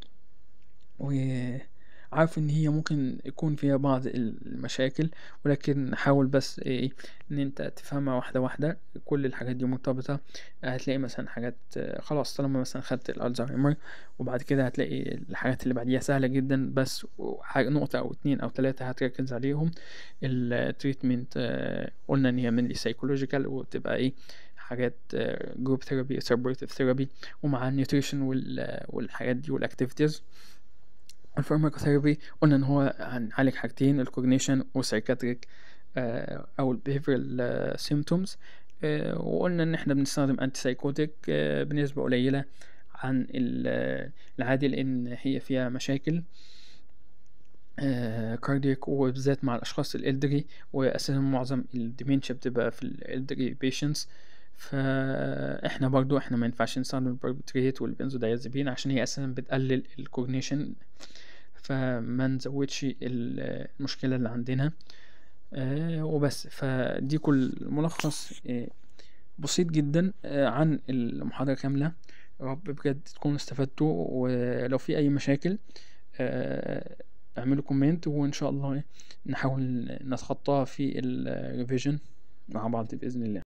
وعارف ان هي ممكن يكون فيها بعض المشاكل ولكن حاول بس ايه ان انت تفهمها واحدة واحدة كل الحاجات دي مرتبطة هتلاقي مثلا حاجات آه، خلاص طالما مثلا خدت الالزهايمر وبعد كده هتلاقي الحاجات اللي بعديها سهلة جدا بس حاجة نقطة او اتنين او تلاتة هتركز عليهم التريتمنت قلنا ان هي من سايكولوجيكال وتبقى ايه حاجات جروب ثيرابي سبورتيف ثيرابي ومع النيوتريشن والحاجات دي والاكتيفيتيز الفارماكوثيرابي قلنا ان هو هنعالج حاجتين الكوجنيشن والسايكاتريك او البيهيفيرال سيمتومز وقلنا ان احنا بنستخدم انتي سايكوتيك بنسبة قليلة عن ال- العادي لان هي فيها مشاكل كاردياك وبالذات مع الاشخاص الالدري واساسا معظم الديمنشيا بتبقى في الالدري بيشنتس فاحنا برضو احنا ما ينفعش نستخدم الباربيتريت والبنزودايازيبين عشان هي اساسا بتقلل الكوجنيشن فما نزودش ال- المشكلة اللي عندنا آه، وبس فدي كل ملخص آه، بسيط جدا آه، عن المحاضرة كاملة يا رب بجد تكونوا استفدتوا ولو في أي مشاكل آه، اعملوا كومنت وإن شاء الله نحاول نتخطاها في الريفيجن مع بعض بإذن الله